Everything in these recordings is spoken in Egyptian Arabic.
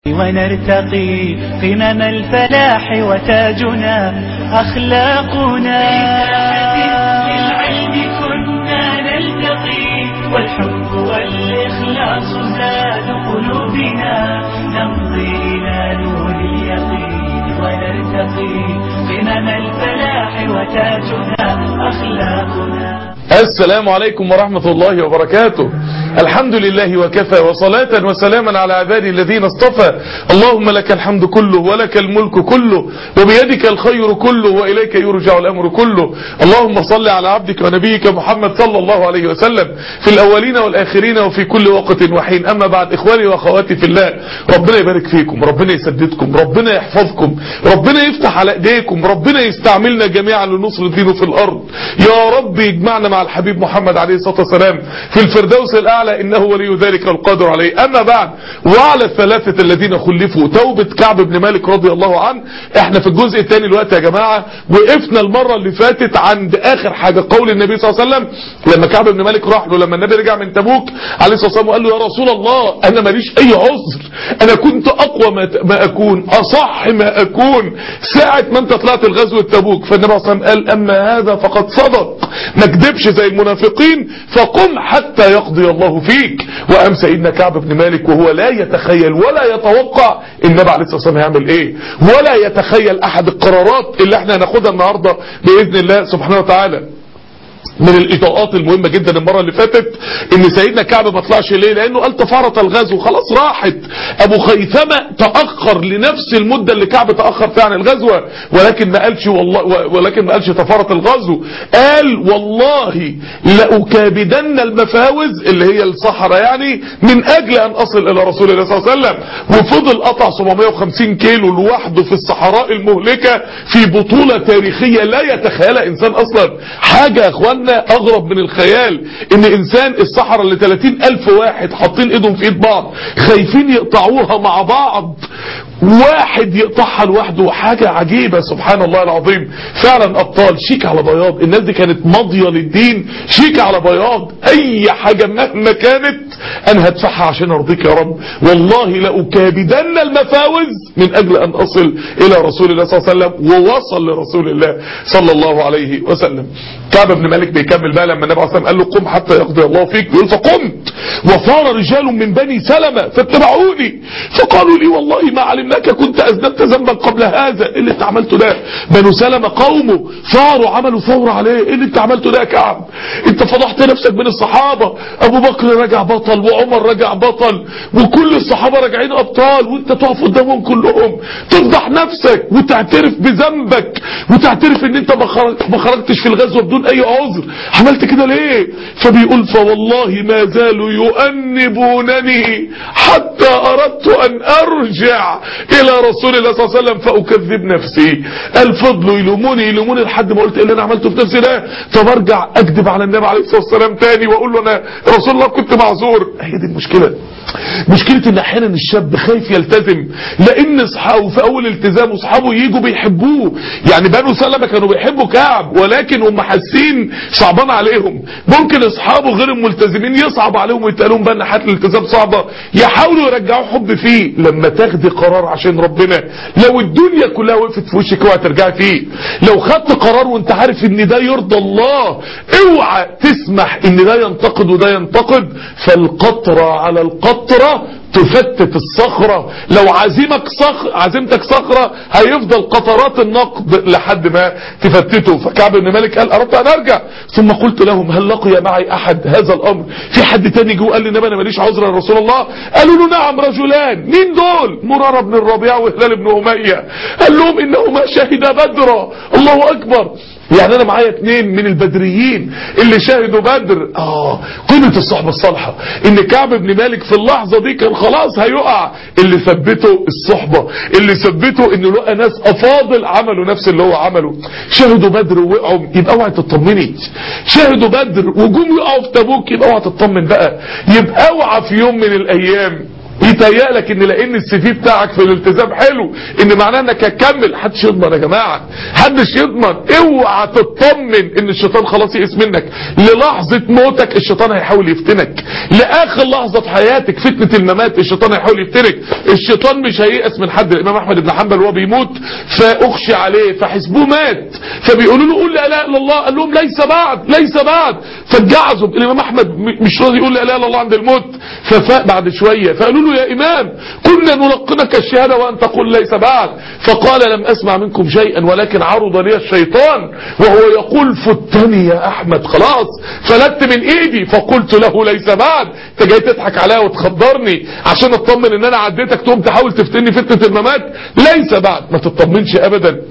ونرتقي قمم الفلاح وتاجنا أخلاقنا للعلم كنا نلتقي والحب والإخلاص زاد قلوبنا نمضي إلى نور اليقين ونرتقي قمم الفلاح وتاجنا أخلاقنا السلام عليكم ورحمة الله وبركاته الحمد لله وكفى وصلاة وسلاما على عبادي الذين اصطفى اللهم لك الحمد كله ولك الملك كله وبيدك الخير كله وإليك يرجع الأمر كله اللهم صل على عبدك ونبيك محمد صلى الله عليه وسلم في الأولين والآخرين وفي كل وقت وحين أما بعد إخواني وأخواتي في الله ربنا يبارك فيكم ربنا يسددكم ربنا يحفظكم ربنا يفتح على ايديكم ربنا يستعملنا جميعا لنصر دينه في الأرض يا رب يجمعنا مع الحبيب محمد عليه الصلاة والسلام في الفردوس الأعلى إنه ولي ذلك القادر عليه أما بعد وعلى الثلاثة الذين خلفوا توبة كعب بن مالك رضي الله عنه احنا في الجزء الثاني الوقت يا جماعة وقفنا المرة اللي فاتت عند آخر حاجة قول النبي صلى الله عليه وسلم لما كعب بن مالك راح له لما النبي رجع من تبوك عليه الصلاة والسلام وقال له يا رسول الله أنا ماليش أي عذر أنا كنت أقوى ما, ما أكون أصح ما أكون ساعة ما أنت طلعت الغزو التبوك فالنبي صلى الله عليه وسلم قال أما هذا فقد صدق ما كدبش زي المنافقين فقم حتى يقضي الله فيك وقام سيدنا كعب بن مالك وهو لا يتخيل ولا يتوقع النبي عليه الصلاة والسلام هيعمل ايه ولا يتخيل احد القرارات اللي احنا هناخدها النهاردة بإذن الله سبحانه وتعالى من الاضاءات المهمة جدا المرة اللي فاتت ان سيدنا كعب ما طلعش ليه لانه قال تفارت الغزو خلاص راحت ابو خيثمة تأخر لنفس المدة اللي كعب تأخر فيها عن الغزوة ولكن ما قالش والله ولكن ما قالش تفارت الغزو قال والله لأكابدن المفاوز اللي هي الصحراء يعني من اجل ان اصل الى رسول الله صلى الله عليه وسلم وفضل قطع 750 كيلو لوحده في الصحراء المهلكة في بطولة تاريخية لا يتخيلها انسان اصلا حاجة يا اخوانا اغرب من الخيال ان انسان الصحراء اللي 30 الف واحد حاطين ايدهم في ايد بعض خايفين يقطعوها مع بعض واحد يقطعها لوحده حاجة عجيبة سبحان الله العظيم فعلا ابطال شيك على بياض الناس دي كانت ماضية للدين شيك على بياض اي حاجة مهما كانت انا هدفعها عشان ارضيك يا رب والله لأكابدن المفاوز من اجل ان اصل الى رسول الله صلى الله عليه وسلم ووصل لرسول الله صلى الله عليه وسلم كعب بن مالك بيكمل بقى لما النبي عليه الصلاه والسلام قال له قم حتى يقضي الله فيك يقول فقمت وصار رجال من بني سلمة فاتبعوني فقالوا لي والله ما علمناك كنت أذنبت ذنبا قبل هذا ايه اللي انت عملته ده بنو سلمة قومه ثاروا عملوا ثورة عليه ايه اللي انت عملته ده يا كعب انت فضحت نفسك بين الصحابة ابو بكر رجع بطل وعمر رجع بطل وكل الصحابة راجعين ابطال وانت تقف قدامهم كلهم تفضح نفسك وتعترف بذنبك وتعترف ان انت ما خرجتش في الغزوة بدون اي عذر عملت كده ليه فبيقول فوالله ما زالوا يؤنبونني حتى اردت ان ارجع الى رسول الله صلى الله عليه وسلم فاكذب نفسي الفضل يلوموني يلوموني لحد ما قلت ايه اللي انا عملته في نفسي ده طب ارجع اكذب على النبي عليه الصلاه والسلام تاني واقول له انا رسول الله كنت معذور هي دي المشكله مشكلة ان احيانا الشاب خايف يلتزم لان اصحابه في اول التزام اصحابه يجوا بيحبوه يعني بنو سلمة كانوا بيحبوا كعب ولكن هم حاسين صعبان عليهم ممكن اصحابه غير الملتزمين يصعب عليهم ويتقالهم بقى ان حياه الالتزام صعبة يحاولوا يرجعوا حب فيه لما تاخدي قرار عشان ربنا لو الدنيا كلها وقفت في وشك اوعى ترجعي فيه لو خدت قرار وانت عارف ان ده يرضى الله اوعى تسمح ان ده ينتقد وده ينتقد فالقطرة على القطرة تفتت الصخرة لو عزيمك صخر عزيمتك صخرة هيفضل قطرات النقد لحد ما تفتته فكعب بن مالك قال اردت ان ارجع ثم قلت لهم هل لقي معي احد هذا الامر في حد تاني جو قال لي انما انا ماليش عذر يا رسول الله قالوا له نعم رجلان مين دول مرارة بن الربيع وهلال بن امية قال لهم انهما شهدا بدرا الله اكبر يعني انا معايا اتنين من البدريين اللي شاهدوا بدر اه قيمة الصحبة الصالحة ان كعب بن مالك في اللحظة دي كان خلاص هيقع اللي ثبته الصحبة اللي ثبته انه لقى ناس افاضل عملوا نفس اللي هو عمله شاهدوا بدر ووقعوا يبقى اوعى تطمني شاهدوا بدر وجم يقعوا في تبوك يبقى اوعى تطمن بقى يبقى اوعى في يوم من الايام يتهيألك ان لان السي في بتاعك في الالتزام حلو ان معناه انك هتكمل محدش يضمن يا جماعه محدش يضمن اوعى تطمن ان الشيطان خلاص يئس منك للحظه موتك الشيطان هيحاول يفتنك لاخر لحظه في حياتك فتنه الممات الشيطان هيحاول يفتنك الشيطان مش هيئس من حد الامام احمد بن حنبل وهو بيموت فاخشي عليه فحسبوه مات فبيقولوا له قول لا اله الا الله قال لهم ليس بعد ليس بعد فاتجعزوا الامام احمد م- مش راضي يقول لا اله الا الله عند الموت ففاق بعد شويه فقالوا له يا امام كنا نلقنك الشهاده وان تقول ليس بعد فقال لم اسمع منكم شيئا ولكن عرض لي الشيطان وهو يقول فتني يا احمد خلاص فلت من ايدي فقلت له ليس بعد انت جاي تضحك عليا وتخدرني عشان اطمن ان انا عديتك تقوم تحاول تفتني فتنه الممات ليس بعد ما تطمنش ابدا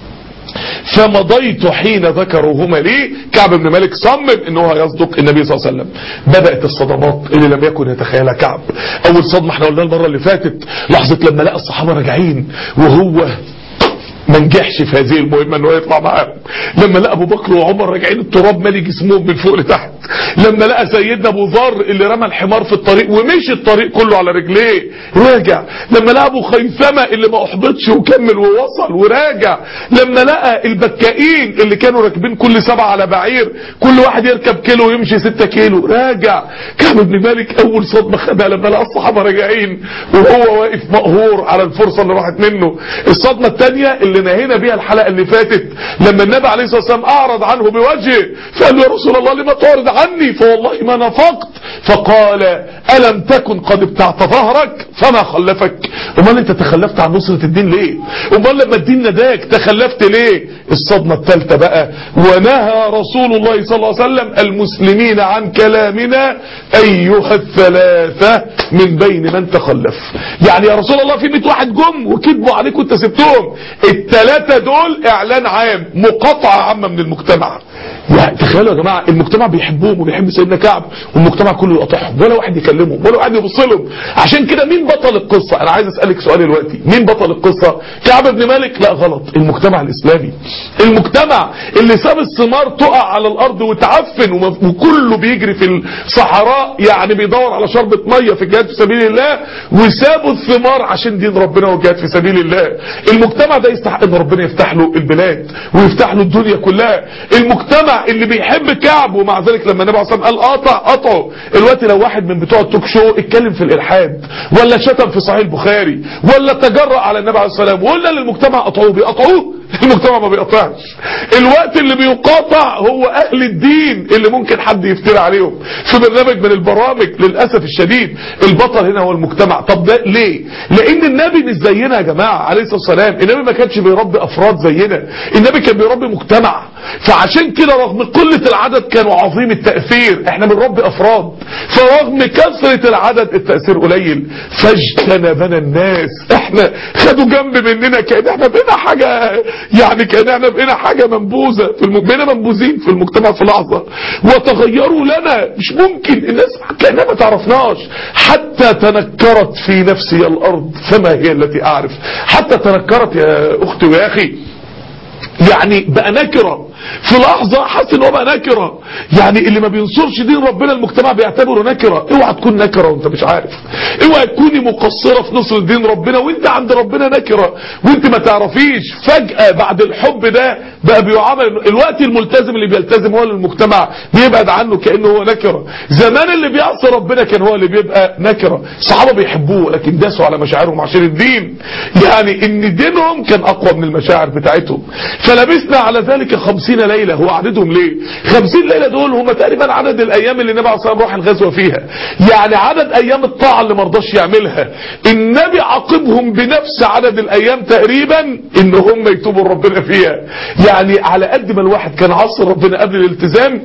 فمضيت حين ذكروهما لي كعب بن مالك صمم ان هو يصدق النبي صلى الله عليه وسلم بدأت الصدمات اللي لم يكن يتخيلها كعب اول صدمة احنا قلنا المرة اللي فاتت لحظة لما لقى الصحابة راجعين وهو ما نجحش في هذه المهمة انه يطلع معاهم لما لقى ابو بكر وعمر راجعين التراب مالي جسمهم من فوق لتحت لما لقى سيدنا ابو ذر اللي رمى الحمار في الطريق ومشي الطريق كله على رجليه راجع لما لقى ابو خيثمة اللي ما احبطش وكمل ووصل وراجع لما لقى البكائين اللي كانوا راكبين كل سبعة على بعير كل واحد يركب كيلو ويمشي ستة كيلو راجع كعب بن مالك اول صدمة خدها لما لقى الصحابة راجعين وهو واقف مقهور على الفرصة اللي راحت منه الصدمة الثانية اللي نهينا بيها الحلقة اللي فاتت لما النبي عليه الصلاة والسلام اعرض عنه بوجهه فقال له يا رسول الله لما تعرض عني فوالله ما نفقت فقال ألم تكن قد ابتعت ظهرك فما خلفك امال انت تخلفت عن نصرة الدين ليه امال لما الدين نداك تخلفت ليه الصدمة الثالثة بقى ونهى رسول الله صلى الله عليه وسلم المسلمين عن كلامنا ايها الثلاثة من بين من تخلف يعني يا رسول الله في 100 واحد جم وكذبوا عليك وانت سبتهم الثلاثة دول اعلان عام مقاطعة عامة من المجتمع يعني تخيلوا يا جماعة المجتمع بيحبهم وبيحب سيدنا كعب والمجتمع كله يقاطعهم ولا واحد يكلمهم ولا واحد يبص لهم عشان كده مين بطل القصة انا عايز اسألك سؤال دلوقتي مين بطل القصة كعب بن مالك لا غلط المجتمع الاسلامي المجتمع اللي ساب الثمار تقع على الارض وتعفن ومف- وكله بيجري في الصحراء يعني بيدور على شربة مية في الجهاد في سبيل الله وسابوا الثمار عشان دين ربنا والجهاد في سبيل الله المجتمع ده يستحق ان ربنا يفتح له البلاد ويفتح له الدنيا كلها المجتمع اللي بيحب كعب ومع ذلك لما النبي عليه الصلاه والسلام قال قاطع قطعه الوقت لو واحد من بتوع التوك شو اتكلم في الالحاد ولا شتم في صحيح البخاري ولا تجرأ على النبي عليه الصلاه والسلام وقلنا للمجتمع قطعوه بيقطعوه المجتمع ما بيقطعش الوقت اللي بيقاطع هو اهل الدين اللي ممكن حد يفتري عليهم في برنامج من البرامج للاسف الشديد البطل هنا هو المجتمع طب ده ليه لان النبي مش زينا يا جماعه عليه الصلاه والسلام النبي ما كانش بيربي افراد زينا النبي كان بيربي مجتمع فعشان كده رغم قله العدد كانوا عظيم التاثير احنا بنربي افراد فرغم كثره العدد التاثير قليل فاجتنبنا الناس احنا خدوا جنب مننا كان احنا بقينا حاجه يعني كان احنا بقينا حاجه منبوذه في الم... بقينا منبوذين في المجتمع في لحظه وتغيروا لنا مش ممكن الناس كانها ما تعرفناش حتى تنكرت في نفسي الارض فما هي التي اعرف حتى تنكرت يا اختي ويا اخي يعني بقى نكرة في لحظة حس ان هو بقى نكرة يعني اللي ما بينصرش دين ربنا المجتمع بيعتبره نكرة اوعى تكون نكرة وانت مش عارف اوعى تكوني مقصرة في نصر دين ربنا وانت عند ربنا نكرة وانت ما تعرفيش فجأة بعد الحب ده بقى بيعامل الوقت الملتزم اللي بيلتزم هو اللي المجتمع بيبعد عنه كأنه هو نكرة زمان اللي بيعصي ربنا كان هو اللي بيبقى نكرة الصحابة بيحبوه لكن داسوا على مشاعرهم عشان الدين يعني ان دينهم كان اقوى من المشاعر بتاعتهم فلبسنا على ذلك خمسين ليلة هو عددهم ليه خمسين ليلة دول هم تقريبا عدد الايام اللي النبي عليه الصلاة والسلام راح الغزوة فيها يعني عدد ايام الطاعة اللي مرضاش يعملها النبي عاقبهم بنفس عدد الايام تقريبا ان هم يتوبوا ربنا فيها يعني على قد ما الواحد كان عصر ربنا قبل الالتزام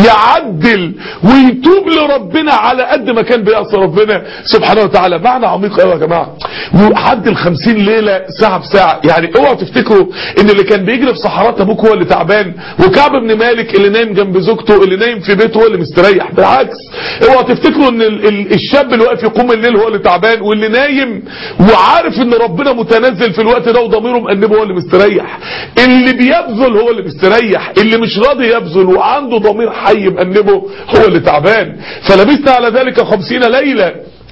يعدل ويتوب لربنا على قد ما كان بيعصي ربنا سبحانه وتعالى معنى عميق قوي يا جماعه وعدل 50 ليله ساعه بساعه يعني اوعوا تفتكروا ان اللي كان بيجري في صحراء تبوك هو اللي تعبان وكعب بن مالك اللي نايم جنب زوجته اللي نايم في بيته هو اللي مستريح بالعكس اوعوا تفتكروا ان ال ال الشاب اللي واقف يقوم الليل هو اللي تعبان واللي نايم وعارف ان ربنا متنزل في الوقت ده وضميره مأنبه هو اللي مستريح اللي بيبذل هو اللي مستريح اللي مش راضي يبذل وعنده ضمير حي مأنبه هو اللي تعبان فلبثنا على ذلك خمسين ليلة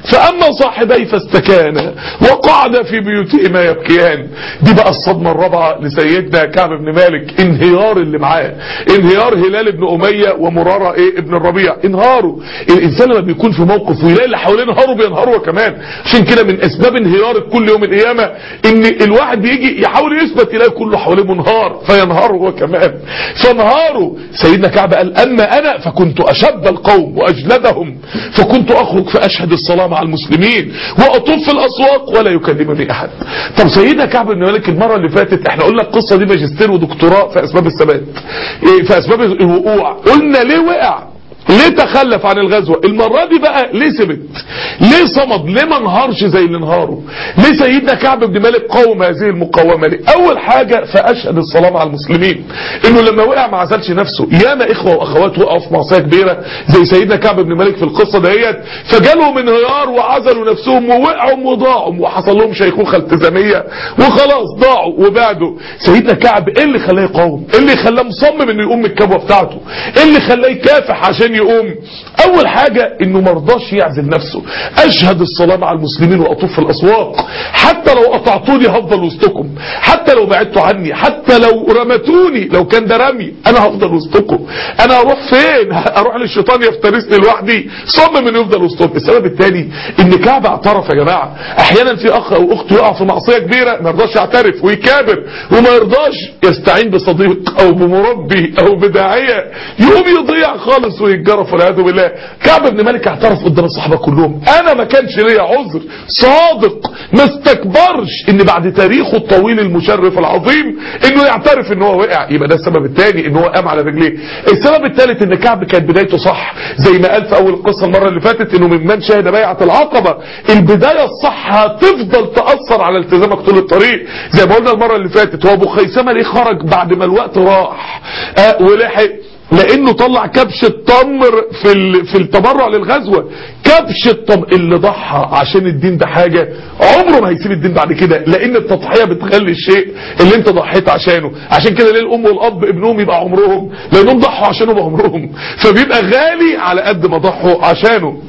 فأما صاحبي فاستكانا وقعد في بيوتهما يبكيان دي بقى الصدمة الرابعة لسيدنا كعب بن مالك انهيار اللي معاه انهيار هلال بن أمية ومرارة ايه ابن الربيع انهاروا الإنسان لما بيكون في موقف ويلاقي اللي حواليه انهاروا بينهاروا هو كمان عشان كده من أسباب انهيار كل يوم القيامة ان الواحد بيجي يحاول يثبت يلاقي كله حواليه منهار فينهار هو كمان فانهاروا سيدنا كعب قال أما أنا فكنت أشب القوم وأجلدهم فكنت أخرج فأشهد الصلاة مع المسلمين وأطوف في الأسواق ولا يكلمني أحد طب سيدنا كعب بن مالك المرة اللي فاتت احنا قلنا القصة دي ماجستير ودكتوراه في أسباب الثبات إيه، في أسباب الوقوع قلنا ليه وقع ليه تخلف عن الغزوة المرة دي بقى ليه سبت ليه صمد ليه ما انهارش زي اللي انهاروا ليه سيدنا كعب بن مالك قوم هذه المقاومة ليه اول حاجة فاشهد الصلاة مع المسلمين انه لما وقع ما عزلش نفسه ياما اخوة واخوات وقعوا في معصية كبيرة زي سيدنا كعب بن مالك في القصة ديت فجالهم انهيار وعزلوا نفسهم ووقعوا وضاعوا وحصل لهم شيخوخة التزامية وخلاص ضاعوا وبعدوا سيدنا كعب ايه اللي خلاه يقاوم ايه اللي خلاه مصمم انه يقوم من الكبوة بتاعته ايه اللي خلاه يكافح عشان يقوم اول حاجة انه مرضاش يعزل نفسه اشهد الصلاة مع المسلمين واطوف في الاسواق حتى لو قطعتوني هفضل وسطكم حتى لو بعدتوا عني حتى لو رمتوني لو كان ده رمي انا هفضل وسطكم انا هروح فين اروح للشيطان يفترسني لوحدي صمم انه يفضل وسطهم السبب الثاني ان كعب اعترف يا جماعة احيانا في اخ او اخت يقع في معصية كبيرة ما يرضاش يعترف ويكابر وما يرضاش يستعين بصديق او بمربي او بداعية يقوم يضيع خالص ويتجرف والعياذ بالله كعب بن مالك اعترف قدام الصحابة كلهم انا ما كانش ليا عذر صادق ما استكبرش ان بعد تاريخه الطويل المشرف العظيم انه يعترف ان هو وقع يبقى ده السبب الثاني ان هو قام على رجليه السبب الثالث ان كعب كانت بدايته صح زي ما قال في اول القصة المرة اللي فاتت انه ممن شهد بيعة العقبة البداية الصح هتفضل تأثر على التزامك طول الطريق زي ما قلنا المرة اللي فاتت هو ابو خيسمة ليه خرج بعد ما الوقت راح آه ولحق لانه طلع كبش التمر في ال... في التبرع للغزوة كبش التمر اللي ضحى عشان الدين ده حاجة عمره ما هيسيب الدين بعد كده لان التضحية بتخلي الشيء اللي انت ضحيت عشانه عشان كده ليه الام والاب ابنهم يبقى عمرهم لانهم ضحوا عشانه بعمرهم فبيبقى غالي على قد ما ضحوا عشانه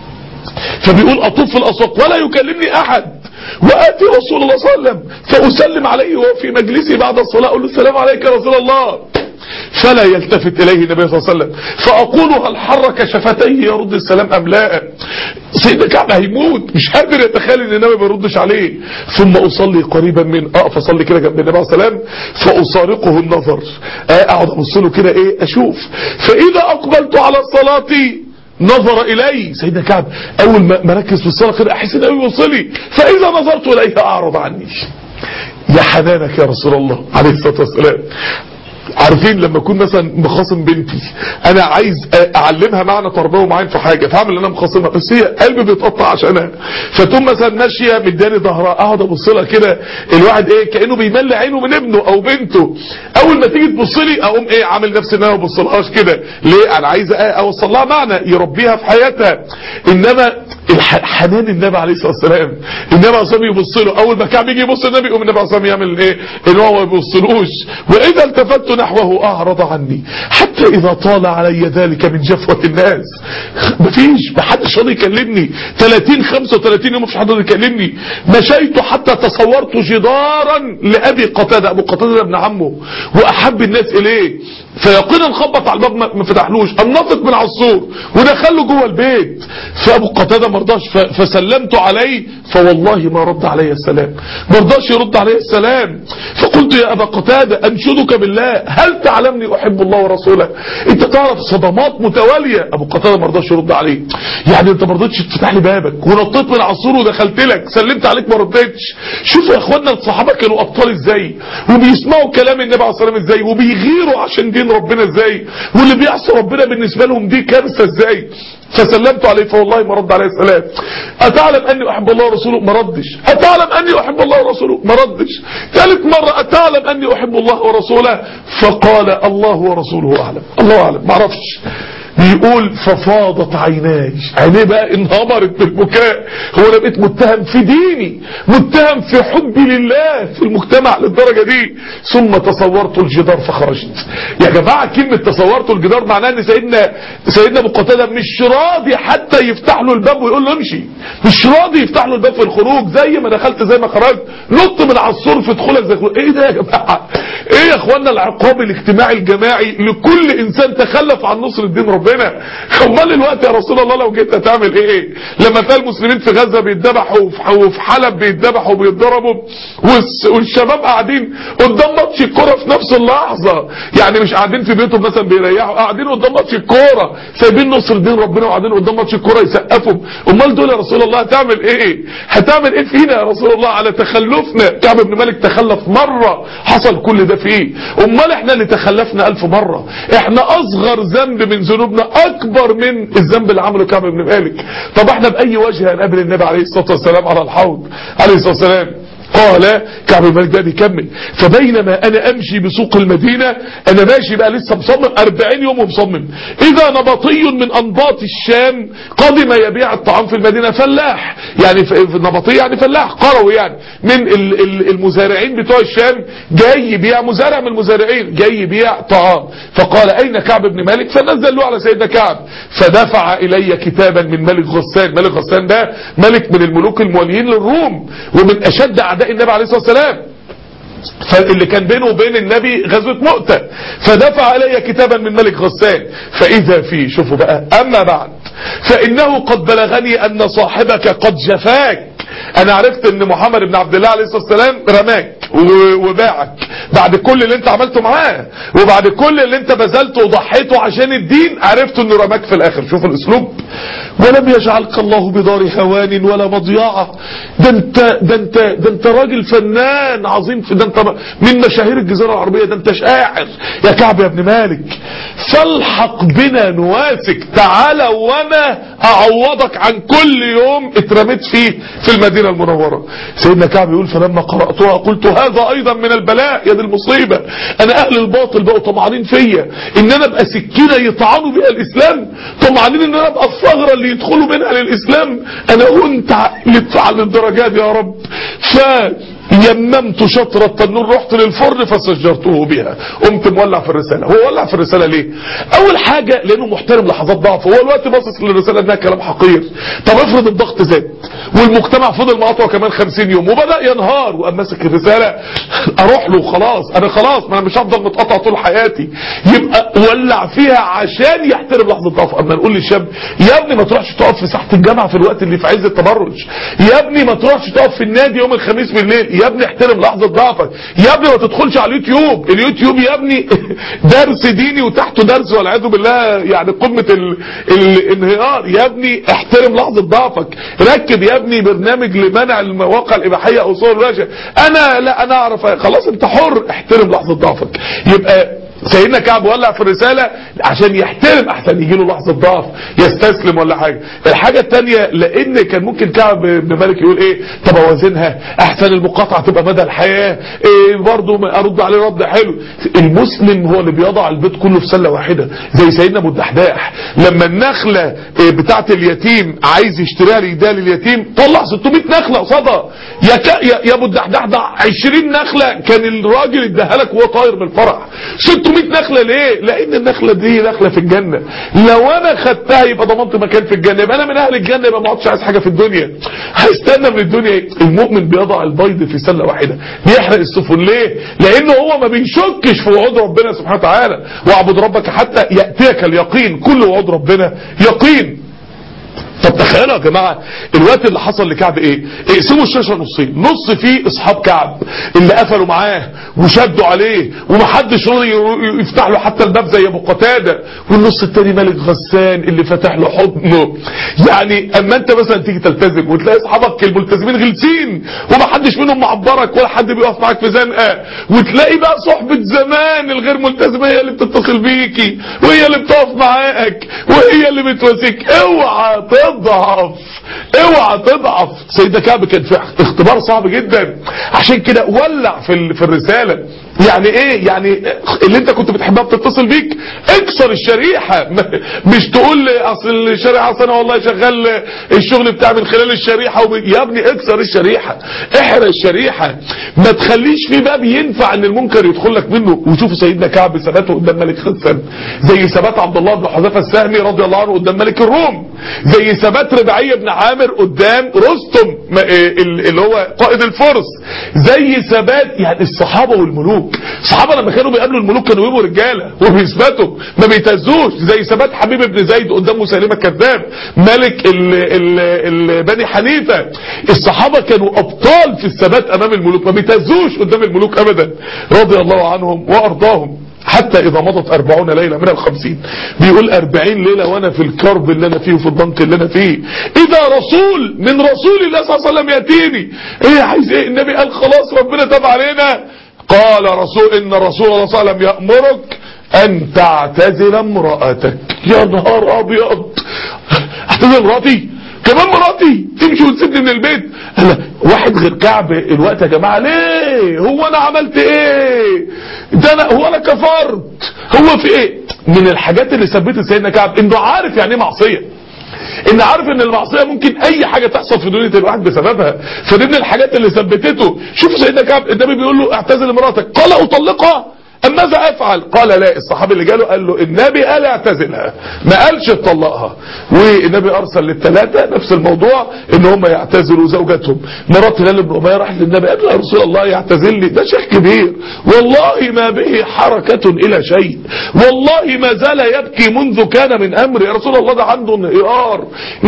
فبيقول اطوف في الاسواق ولا يكلمني احد واتي رسول الله صلى الله عليه وسلم فاسلم عليه وهو في مجلسي بعد الصلاة اقول له السلام عليك يا رسول الله فلا يلتفت إليه النبي صلى الله عليه وسلم فأقول هل حرك شفتيه يرد السلام أم لا سيدنا كعب هيموت مش قادر يتخيل ان النبي ما يردش عليه ثم أصلي قريبا من أقف أصلي كده جنب النبي عليه السلام فأصارقه النظر أقعد أبص له كده إيه أشوف فإذا أقبلت على الصلاة نظر إلي سيدنا كعب أول ما ركز في الصلاة كده أحس إنه يوصلي فإذا نظرت إليه أعرض عني يا حنانك يا رسول الله عليه الصلاة والسلام عارفين لما اكون مثلا مخاصم بنتي انا عايز اعلمها معنى تربيه ومعين في حاجه فاعمل ان انا مخاصمها بس هي قلبي بيتقطع عشانها فتقوم مثلا ماشيه مداني ظهرها اقعد ابص لها كده الواحد ايه كانه بيملي عينه من ابنه او بنته اول ما تيجي تبص لي اقوم ايه عامل نفسي ان انا ما ببصلهاش كده ليه انا عايز اوصل لها معنى يربيها في حياتها انما حنان النبي عليه الصلاه والسلام النبي عليه الصلاه والسلام يبص له اول ما كعب يجي يبص النبي يقوم النبي عليه الصلاه والسلام يعمل ايه ان هو ما يبصلوش واذا التفت نحوه اعرض عني حتى اذا طال علي ذلك من جفوه الناس مفيش محدش راضي يكلمني 30 35 يوم مفيش حد راضي يكلمني مشيت حتى تصورت جدارا لابي قتاده ابو قتاده ابن عمه واحب الناس اليه فيقينا خبط على الباب ما فتحلوش قام نطت من على السور ودخله جوه البيت فابو قتاده ما رضاش فسلمت عليه فوالله ما رد علي السلام ما رضاش يرد علي السلام فقلت يا ابا قتاده انشدك بالله هل تعلمني احب الله ورسوله انت تعرف صدمات متواليه ابو قتاده ما رضاش يرد عليه يعني انت ما رضيتش تفتح لي بابك ونطيت من على السور ودخلت لك سلمت عليك ما ردتش شوفوا يا اخوانا الصحابه كانوا ابطال ازاي وبيسمعوا كلام النبي عليه الصلاه والسلام ازاي وبيغيروا عشان دين ربنا ازاي واللي بيعصي ربنا بالنسبه لهم دي كارثه ازاي فسلمت عليه فوالله ما رد عليه السلام أتعلم أني أحب الله ورسوله ما ردش أتعلم أني أحب الله ورسوله ما ردش ثالث مرة أتعلم أني أحب الله ورسوله فقال الله ورسوله أعلم الله أعلم ما عرفش بيقول ففاضت عيناي عينيه بقى انهمرت بالبكاء هو انا بقيت متهم في ديني متهم في حبي لله في المجتمع للدرجة دي ثم تصورت الجدار فخرجت يا جماعة كلمة تصورت الجدار معناها ان سيدنا سيدنا ابو قتادة مش راضي حتى يفتح له الباب ويقول له امشي مش راضي يفتح له الباب في الخروج زي ما دخلت زي ما خرجت نط من على السرف ادخلك زي الخروج. ايه ده يا جماعة ايه يا اخوانا العقاب الاجتماعي الجماعي لكل انسان تخلف عن نصر الدين ربنا امال الوقت يا رسول الله لو جيت هتعمل ايه لما تلاقي المسلمين في غزة بيتذبحوا وفي- وفي حلب بيتذبحوا وبيتضربوا والس- والشباب قاعدين قدام ماتش الكوره في نفس اللحظة يعني مش قاعدين في بيوتهم مثلا بيريحوا قاعدين قدام ماتش الكوره سايبين نصر دين ربنا وقاعدين قدام ماتش الكوره يسقفوا امال دول يا رسول الله هتعمل ايه هتعمل ايه فينا يا رسول الله على تخلفنا كعب بن مالك تخلف مرة حصل كل ده فيه امال احنا اللي تخلفنا الف مرة احنا اصغر ذنب من ذنوبنا اكبر من الذنب اللي عمله كعب بن مالك طب احنا باي وجه هنقابل النبي عليه الصلاة والسلام على الحوض عليه الصلاة والسلام قال كعب بن مالك ده بيكمل فبينما انا امشي بسوق المدينة انا ماشي بقى لسه مصمم 40 يوم ومصمم اذا نبطي من انباط الشام قدم يبيع الطعام في المدينة فلاح يعني ف- في نبطي يعني فلاح قروي يعني من ال- ال- المزارعين بتوع الشام جاي يبيع مزارع من المزارعين جاي يبيع طعام فقال اين كعب بن مالك فنزل له على سيدنا كعب فدفع الي كتابا من ملك غسان ملك غسان ده ملك من الملوك المواليين للروم ومن اشد اعداء النبي عليه الصلاة والسلام فاللي كان بينه وبين النبي غزوة مؤتة فدفع علي كتابا من ملك غسان فإذا فيه شوفوا بقى أما بعد فإنه قد بلغني أن صاحبك قد جفاك أنا عرفت أن محمد بن عبد الله عليه الصلاة والسلام رماك و- وباعك بعد كل اللي انت عملته معاه وبعد كل اللي انت بذلته وضحيته عشان الدين عرفت انه رماك في الاخر شوف الاسلوب ولم يجعلك الله بدار هوان ولا مضيعة ده انت ده انت ده انت راجل فنان عظيم في ده انت من مشاهير الجزيرة العربية ده انت شاعر يا كعب يا ابن مالك فالحق بنا نواسك تعالى وانا اعوضك عن كل يوم اترميت فيه في المدينة المنورة سيدنا كعب يقول فلما قرأتها قلت هذا ايضا من البلاء يا دي المصيبة انا اهل الباطل بقوا طمعانين فيا ان انا ابقى سكينة يطعنوا بيها الاسلام طمعانين ان انا ابقى الثغرة اللي يدخلوا منها للاسلام انا كنت للفعل للدرجات يا رب ف يممت شطر التنور رحت للفرن فسجرته بها قمت مولع في الرسالة هو ولع في الرسالة ليه اول حاجة لانه محترم لحظات ضعف هو الوقت باصص للرسالة انها كلام حقير طب افرض الضغط زاد والمجتمع فضل مقاطعه كمان 50 يوم وبدأ ينهار وقام ماسك الرسالة اروح له خلاص انا خلاص ما انا مش هفضل متقطع طول حياتي يبقى ولع فيها عشان يحترم لحظة ضعف اما نقول للشاب يا ابني ما تروحش تقف في ساحة الجامعة في الوقت اللي في عز التبرج يا ابني ما تروحش تقف في النادي يوم الخميس بالليل يا ابني احترم لحظة ضعفك يا ابني ما تدخلش على اليوتيوب اليوتيوب يا ابني درس ديني وتحته درس والعياذ بالله يعني قمة ال... الانهيار يا ابني احترم لحظة ضعفك ركب يا ابني برنامج لمنع المواقع الاباحية او صور الراشة انا لا انا اعرف خلاص انت حر احترم لحظة ضعفك يبقى سيدنا كعب ولع في الرسالة عشان يحترم احسن يجي له لحظة ضعف يستسلم ولا حاجة الحاجة التانية لان كان ممكن كعب بن مالك يقول ايه طب اوازنها احسن المقاطعة تبقى مدى الحياة ايه برضه ارد عليه رد حلو المسلم هو اللي بيضع البيت كله في سلة واحدة زي سيدنا ابو الدحداح لما النخلة إيه بتاعت اليتيم عايز يشتريها ليديها لليتيم طلع 600 نخلة قصادها يا ك... يا, يا ابو الدحداح ده 20 نخلة كان الراجل اداها لك وهو طاير من الفرح 600 نخلة ليه لان النخلة دي نخلة في الجنة لو انا خدتها يبقى ضمنت مكان في الجنة يبقى انا من اهل الجنة يبقى ما اقعدش عايز حاجة في الدنيا هيستنى من الدنيا إيه؟ المؤمن بيضع البيض في سلة واحدة بيحرق السفن ليه لانه هو ما بيشكش في وعود ربنا سبحانه وتعالى واعبد ربك حتى يأتيك اليقين كل وعود ربنا يقين طب تخيلوا يا جماعة الوقت اللي حصل لكعب ايه اقسموا الشاشة نصين نص فيه اصحاب كعب اللي قفلوا معاه وشدوا عليه ومحدش راضي يفتح له حتى الباب زي ابو قتادة والنص التاني ملك غسان اللي فتح له حضنه يعني اما انت مثلا تيجي تلتزم وتلاقي اصحابك الملتزمين غلسين ومحدش منهم معبرك ولا حد بيقف معاك في زنقة وتلاقي بقى صحبة زمان الغير ملتزمة هي اللي بتتصل بيكي وهي اللي بتقف معاك وهي اللي بتواسيك اوعى تضعف اوعى تضعف سيدنا كعب كان في اختبار صعب جدا عشان كده ولع في ال- في الرساله يعني ايه يعني اللي انت كنت بتحبها بتتصل بيك اكسر الشريحه م- مش تقول لي اصل الشريحه اصل انا والله شغال الشغل بتاعي من خلال الشريحه وب... يا ابني اكسر الشريحه احرق الشريحه ما تخليش في باب ينفع ان المنكر يدخل لك منه وشوفوا سيدنا كعب ثباته قدام ملك خسن زي ثبات عبد الله بن حذيفه السهمي رضي الله عنه قدام ملك الروم زي ثبات ربعيه بن عامر قدام رستم ما- إيه ال- اللي هو قائد الفرس زي ثبات يعني الصحابه والملوك الصحابه لما كانوا بيقابلوا الملوك كانوا يبقوا رجاله وبيثبتوا ما بيتهزوش زي ثبات حبيب بن زيد قدام مسيلمه الكذاب ملك ال ال ال بني حنيفه الصحابه كانوا ابطال في الثبات امام الملوك ما بيتهزوش قدام الملوك ابدا رضي الله عنهم وارضاهم حتى إذا مضت أربعون ليلة من الخمسين بيقول أربعين ليلة وأنا في الكرب اللي أنا فيه وفي الضنك اللي أنا فيه إذا رسول من رسول الله صلى الله عليه وسلم يأتيني إيه عايز إيه النبي قال خلاص ربنا تاب علينا قال رسول إن رسول الله صلى الله عليه وسلم يأمرك أن تعتزل امرأتك يا نهار أبيض اعتزل مراتي كمان مراتي تمشي وتسيبني من البيت لا واحد غير كعب الوقت يا جماعه ليه هو انا عملت ايه ده انا هو انا كفرت هو في ايه من الحاجات اللي ثبتت سيدنا كعب انه عارف يعني ايه معصيه ان عارف ان المعصيه ممكن اي حاجه تحصل في دنيا الواحد بسببها فدي من الحاجات اللي ثبتته شوفوا سيدنا كعب النبي بيقول له اعتزل مراتك قال اطلقها أم ماذا أفعل قال لا الصحابي اللي جاله قال له النبي قال اعتزلها ما قالش تطلقها والنبي أرسل للثلاثة نفس الموضوع إن هم يعتزلوا زوجاتهم مرات هلال بن أمية راحت للنبي قال له يا رسول الله يعتزلني ده شيخ كبير والله ما به حركة إلى شيء والله ما زال يبكي منذ كان من أمري يا رسول الله ده عنده انهيار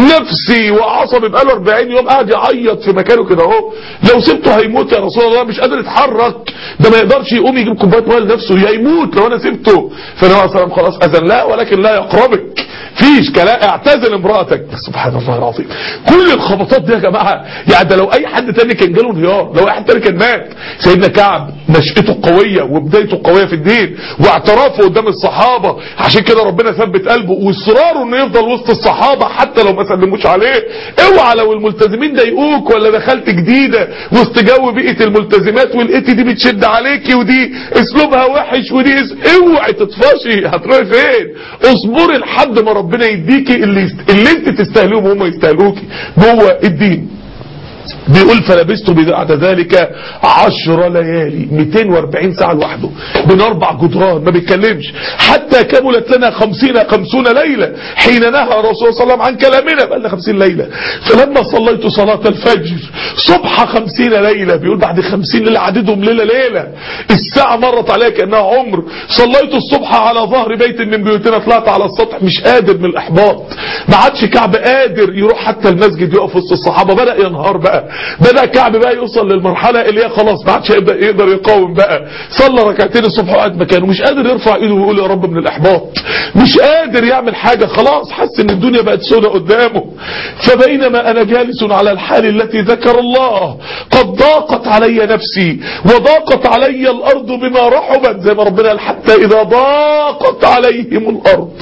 نفسي وعصبي بقاله 40 يوم قاعد يعيط في مكانه كده اهو لو سبته هيموت يا رسول الله مش قادر يتحرك ده ما يقدرش يقوم يجيب كوبايه ميه لنفسه يا يموت لو انا سبته فالنبي عليه الصلاه والسلام خلاص اذن لا ولكن لا يقربك فيش كلام اعتزل امراتك سبحان الله العظيم كل الخبطات دي يا جماعه يعني ده لو اي حد تاني كان جاله انهيار لو اي حد تاني كان مات سيدنا كعب نشأته قويه وبدايته قويه في الدين واعترافه قدام الصحابه عشان كده ربنا ثبت قلبه واصراره انه يفضل وسط الصحابه حتى لو ما سلموش عليه اوعى لو الملتزمين ضايقوك ولا دخلت جديده وسط جو بيئه الملتزمات ولقيتي دي بتشد عليكي ودي اسلوبها وحش ودي اس... اوعي تطفشي هتروحي فين اصبري لحد ما ربنا يديكي اللي يست... اللي انت تستاهلوه وهم يستاهلوكي جوه الدين بيقول فلبست بعد ذلك عشر ليالي 240 ساعة لوحده بين اربع جدران ما بيتكلمش حتى كملت لنا خمسين خمسون ليلة حين نهى الرسول صلى الله عليه وسلم عن كلامنا بقى لنا خمسين ليلة فلما صليت صلاة الفجر صبح خمسين ليلة بيقول بعد خمسين ليلة عددهم ليلة ليلة الساعة مرت عليها كأنها عمر صليت الصبح على ظهر بيت من بيوتنا طلعت على السطح مش قادر من الإحباط ما عادش كعب قادر يروح حتى المسجد يقف وسط الصحابة بدأ ينهار بقى بدأ كعب بقى يوصل للمرحلة اللي هي خلاص ما عادش يقدر, يقدر يقاوم بقى صلى ركعتين الصبح وقعد مكانه مش قادر يرفع ايده ويقول يا رب من الإحباط مش قادر يعمل حاجة خلاص حس ان الدنيا بقت سودة قدامه فبينما انا جالس على الحال التي ذكر الله قد ضاقت علي نفسي وضاقت علي الارض بما رحبت زي ما ربنا قال حتى اذا ضاقت عليهم الارض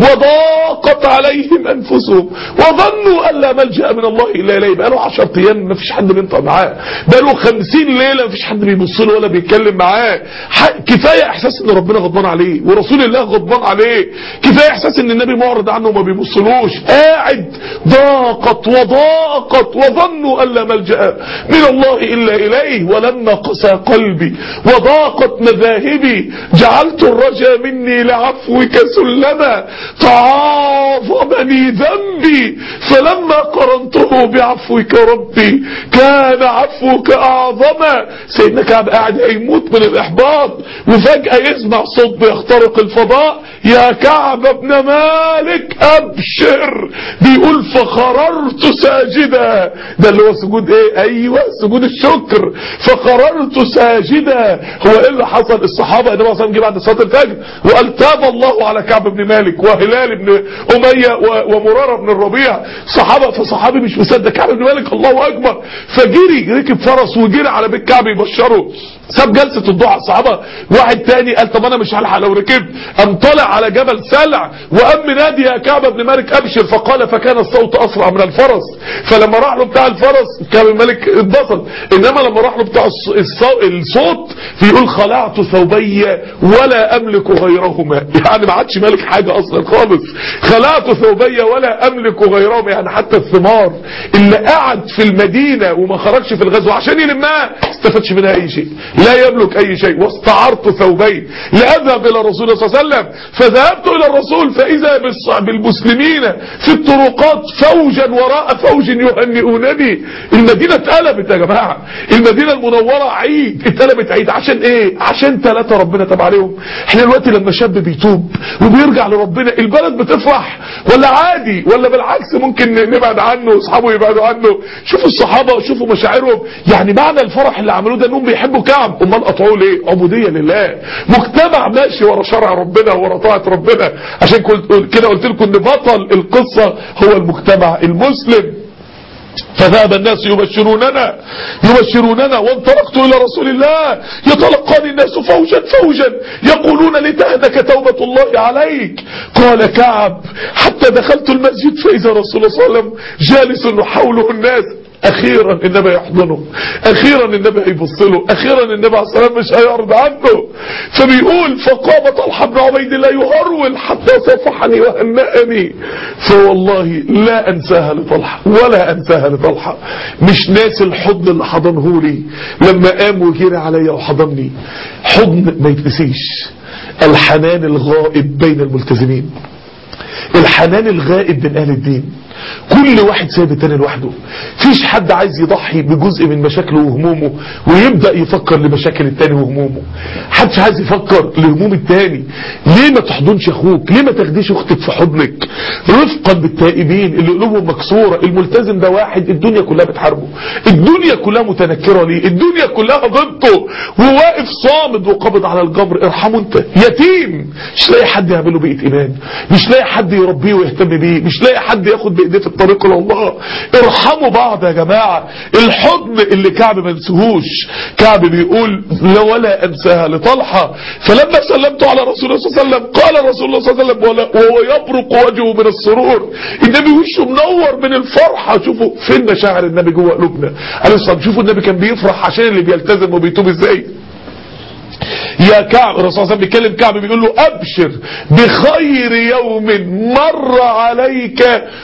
وضاقت عليهم انفسهم وظنوا ان لا ملجا من الله الا اليه بقاله 10 ايام ما فيش حد بينطق معاه بقاله 50 ليله ما فيش حد بيبص له ولا بيتكلم معاه كفايه احساس ان ربنا غضبان عليه ورسول الله غضبان عليه كفايه احساس ان النبي معرض عنه وما بيبصلوش قاعد ضاقت وضاقت وظنوا ان لا ملجا من الله الا اليه ولما قسى قلبي وضاقت مذاهبي جعلت الرجا مني لعفوك سلما تعاظمني ذنبي فلما قرنته بعفوك ربي كان عفوك اعظما سيدنا كعب قاعد هيموت من الاحباط وفجأة يسمع صوت بيخترق الفضاء يا كعب ابن مالك ابشر بيقول فخررت ساجدا ده اللي هو سجود ايه ايوه سجود الشكر فخررت ساجدا هو ايه اللي حصل الصحابه النبي صلى الله عليه وسلم جه بعد صلاه الفجر وقال تاب الله على كعب بن مالك وهلال بن اميه ومراره بن الربيع صحابه فصحابي مش مصدق كعب بن مالك الله اكبر امه فجري ركب فرس وجري على بيت كعب يبشره ساب جلسة الضحى الصحابة واحد تاني قال طب انا مش هلحق لو ركبت قام طالع على جبل سلع وقام منادي يا كعب بن مالك ابشر فقال فكان الصوت اسرع من الفرس فلما راح له بتاع الفرس كعب بن مالك اتبسط انما لما راح له بتاع الص- الصو- الصوت بيقول خلعت ثوبي ولا املك غيرهما يعني ما عادش مالك حاجة اصلا خالص خلعت ثوبي ولا املك غيرهما يعني حتى الثمار اللي قعد في المدينة وما خرجش في الغزو عشان يلمها استفادش منها اي شيء لا يملك اي شيء واستعرت ثوبين لاذهب الى الرسول صلى الله عليه وسلم فذهبت الى الرسول فاذا بالص- بالمسلمين في الطرقات فوجا وراء فوج يهنئونني المدينة اتقلبت يا جماعة المدينة المنورة عيد اتقلبت عيد عشان ايه عشان ثلاثة ربنا تاب عليهم احنا دلوقتي لما شاب بيتوب وبيرجع لربنا البلد بتفرح ولا عادي ولا بالعكس ممكن نبعد عنه واصحابه يبعدوا عنه شوفوا الصحابة شوفوا مشاعرهم يعني معنى الفرح اللي عملوه ده انهم بيحبوا كعب امال قطعوه ليه عبودية لله مجتمع ماشي ورا شرع ربنا ورا طاعة ربنا عشان كنت كده قلت لكم ان بطل القصة هو المجتمع المسلم فذهب الناس يبشروننا يبشروننا وانطلقت إلى رسول الله يتلقاني الناس فوجا فوجا يقولون لتهنك توبة الله عليك قال كعب حتى دخلت المسجد فإذا رسول الله صلى الله عليه وسلم جالس حوله الناس اخيرا النبي يحضنه اخيرا النبي هيبص له اخيرا النبي عليه السلام مش هيرضى عنه فبيقول فقام طلحه بن عبيد الله يهرول حتى صفحني وهنأني فوالله لا انساها لطلحه ولا انساها لطلحه مش ناس الحضن اللي حضنه لي لما قام وجري عليا وحضني حضن ما يتنسيش الحنان الغائب بين الملتزمين الحنان الغائب بين اهل الدين كل واحد سايب التاني لوحده فيش حد عايز يضحي بجزء من مشاكله وهمومه ويبدأ يفكر لمشاكل التاني وهمومه حدش عايز يفكر لهموم التاني ليه ما تحضنش اخوك ليه ما تاخديش اختك في حضنك رفقا بالتائبين اللي قلوبهم مكسورة الملتزم ده واحد الدنيا كلها بتحاربه الدنيا كلها متنكرة ليه الدنيا كلها ضده وواقف صامد وقابض على الجبر ارحمه انت يتيم مش لاقي حد يعمله بيئة ايمان مش لاقي حد يربيه ويهتم بيه مش لاقي حد ياخد بايديه في الطريق الى الله ارحموا بعض يا جماعة الحضن اللي كعب ما نسهوش كعب بيقول لا ولا انساها لطلحة فلما سلمت على رسول الله صلى الله عليه وسلم قال رسول الله صلى الله عليه وسلم ولا- وهو يبرق وجهه من السرور النبي وشه منور من الفرحة شوفوا فين مشاعر النبي جوه قلوبنا عليه الصلاة والسلام شوفوا النبي كان بيفرح عشان اللي بيلتزم وبيتوب ازاي يا كعب الرسول صلى الله عليه وسلم بيكلم كعب بيقول له ابشر بخير يوم مر عليك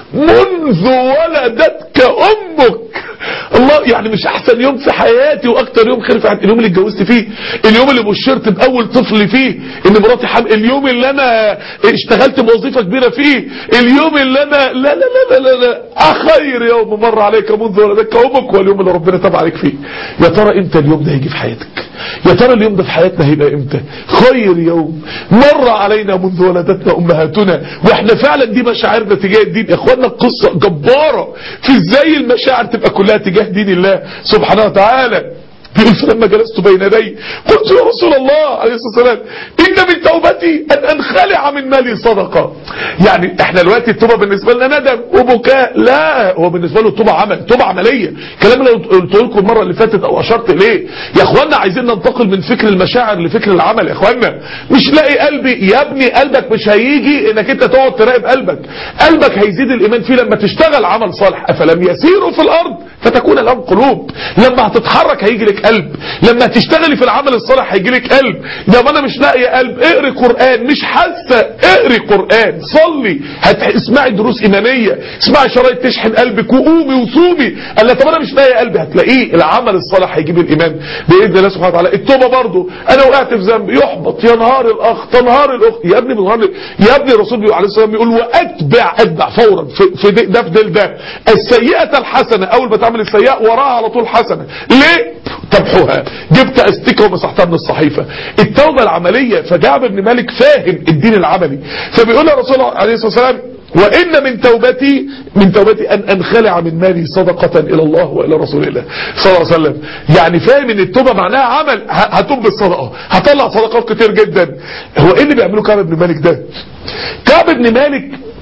منذ ولدتك امك الله يعني مش احسن يوم في حياتي واكتر يوم خير في حياتي اليوم اللي اتجوزت فيه اليوم اللي بشرت باول طفل فيه ان مراتي حامل اليوم اللي انا اشتغلت بوظيفه كبيره فيه اليوم اللي انا لا لا لا لا لا, لا. اخير يوم مر عليك منذ ولدتك امك واليوم اللي ربنا تاب عليك فيه يا ترى امتى اليوم ده هيجي في حياتك يا ترى اليوم ده في حياتنا هيبقى امتى خير يوم مر علينا منذ ولدتنا امهاتنا واحنا فعلا دي مشاعرنا تجاه الدين يا اخوانا القصة جبارة في ازاي المشاعر تبقى كلها تجاه دين الله سبحانه وتعالى بيقول فلما جلست بين يدي قلت يا رسول الله عليه الصلاة والسلام إن من توبتي أن أنخلع من مالي صدقة يعني احنا دلوقتي التوبة بالنسبة لنا ندم وبكاء لا هو بالنسبة له التوبة عمل توبة عملية كلام اللي قلت لكم المرة اللي فاتت أو أشرت إليه يا إخوانا عايزين ننتقل من فكر المشاعر لفكر العمل يا إخوانا مش لاقي قلبي يا ابني قلبك مش هيجي إنك أنت تقعد تراقب قلبك قلبك هيزيد الإيمان فيه لما تشتغل عمل صالح أفلم يسيروا في الأرض فتكون لهم قلوب لما هتتحرك هيجي لك قلب لما هتشتغلي في العمل الصالح هيجي لك قلب لما انا مش لاقي قلب اقري قرآن مش حاسه اقري قرآن صلي هتسمعي دروس ايمانيه اسمعي شرايط تشحن قلبك وقومي وصومي قال لها طب انا مش لاقي قلبي هتلاقيه العمل الصالح هيجيب الايمان باذن الله سبحانه وتعالى التوبه برضه انا وقعت في ذنب يحبط ينهار الاخ تنهار الاخت يا ابني بنهار يا ابني الرسول عليه الصلاه والسلام بيقول واتبع اتبع فورا في, في ده, ده في ده, ده السيئه الحسنه اول ما تعمل السيئه وراها على طول حسنه ليه تمحوها جبت استيكه ومسحتها من الصحيفه التوبه العمليه فجعب ابن مالك فاهم الدين العملي فبيقول الرسول عليه الصلاه والسلام وإن من توبتي من توبتي أن أنخلع من مالي صدقة إلى الله وإلى رسول الله صلى الله عليه وسلم يعني فاهم ان التوبة معناها عمل هتوب بالصدقة هطلع صدقات كتير جدا هو إيه اللي بيعمله كعب بن مالك ده كعب بن مالك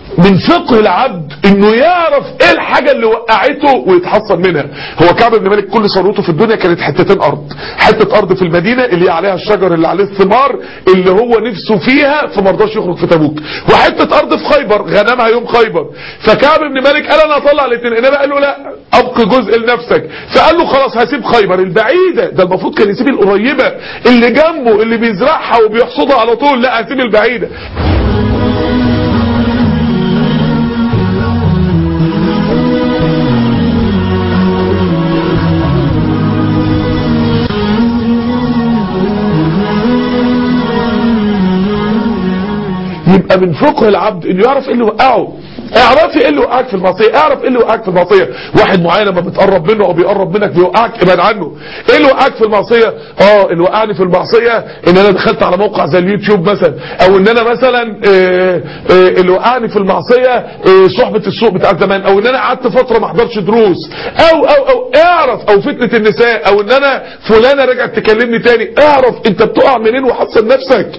من فقه العبد انه يعرف ايه الحاجة اللي وقعته ويتحصن منها هو كعب بن مالك كل ثروته في الدنيا كانت حتتين ارض حتة ارض في المدينة اللي عليها الشجر اللي عليه الثمار اللي هو نفسه فيها فمرضاش يخرج في تبوك وحتة ارض في خيبر غنمها يوم خيبر فكعب بن مالك قال انا اطلع الاثنين انما قال له لا ابقى جزء لنفسك فقال له خلاص هسيب خيبر البعيدة ده المفروض كان يسيب القريبة اللي جنبه اللي بيزرعها وبيحصدها على طول لا هسيب البعيدة يبقى من فقه العبد انه يعرف ايه اللي وقعه اعرفي ايه اللي وقعك في المعصيه اعرف ايه اللي وقعك في المعصيه واحد معين لما بتقرب منه او بيقرب منك بيوقعك ابعد عنه ايه اللي وقعك في المعصيه اه اللي وقعني في المعصيه ان انا دخلت على موقع زي اليوتيوب مثلا او ان انا مثلا آه، آه، اللي وقعني في المعصيه آه، صحبه السوق بتاع زمان او ان انا قعدت فتره ما احضرش دروس او او او اعرف او فتنه النساء او ان انا فلانه رجعت تكلمني تاني اعرف انت بتقع منين وحصن نفسك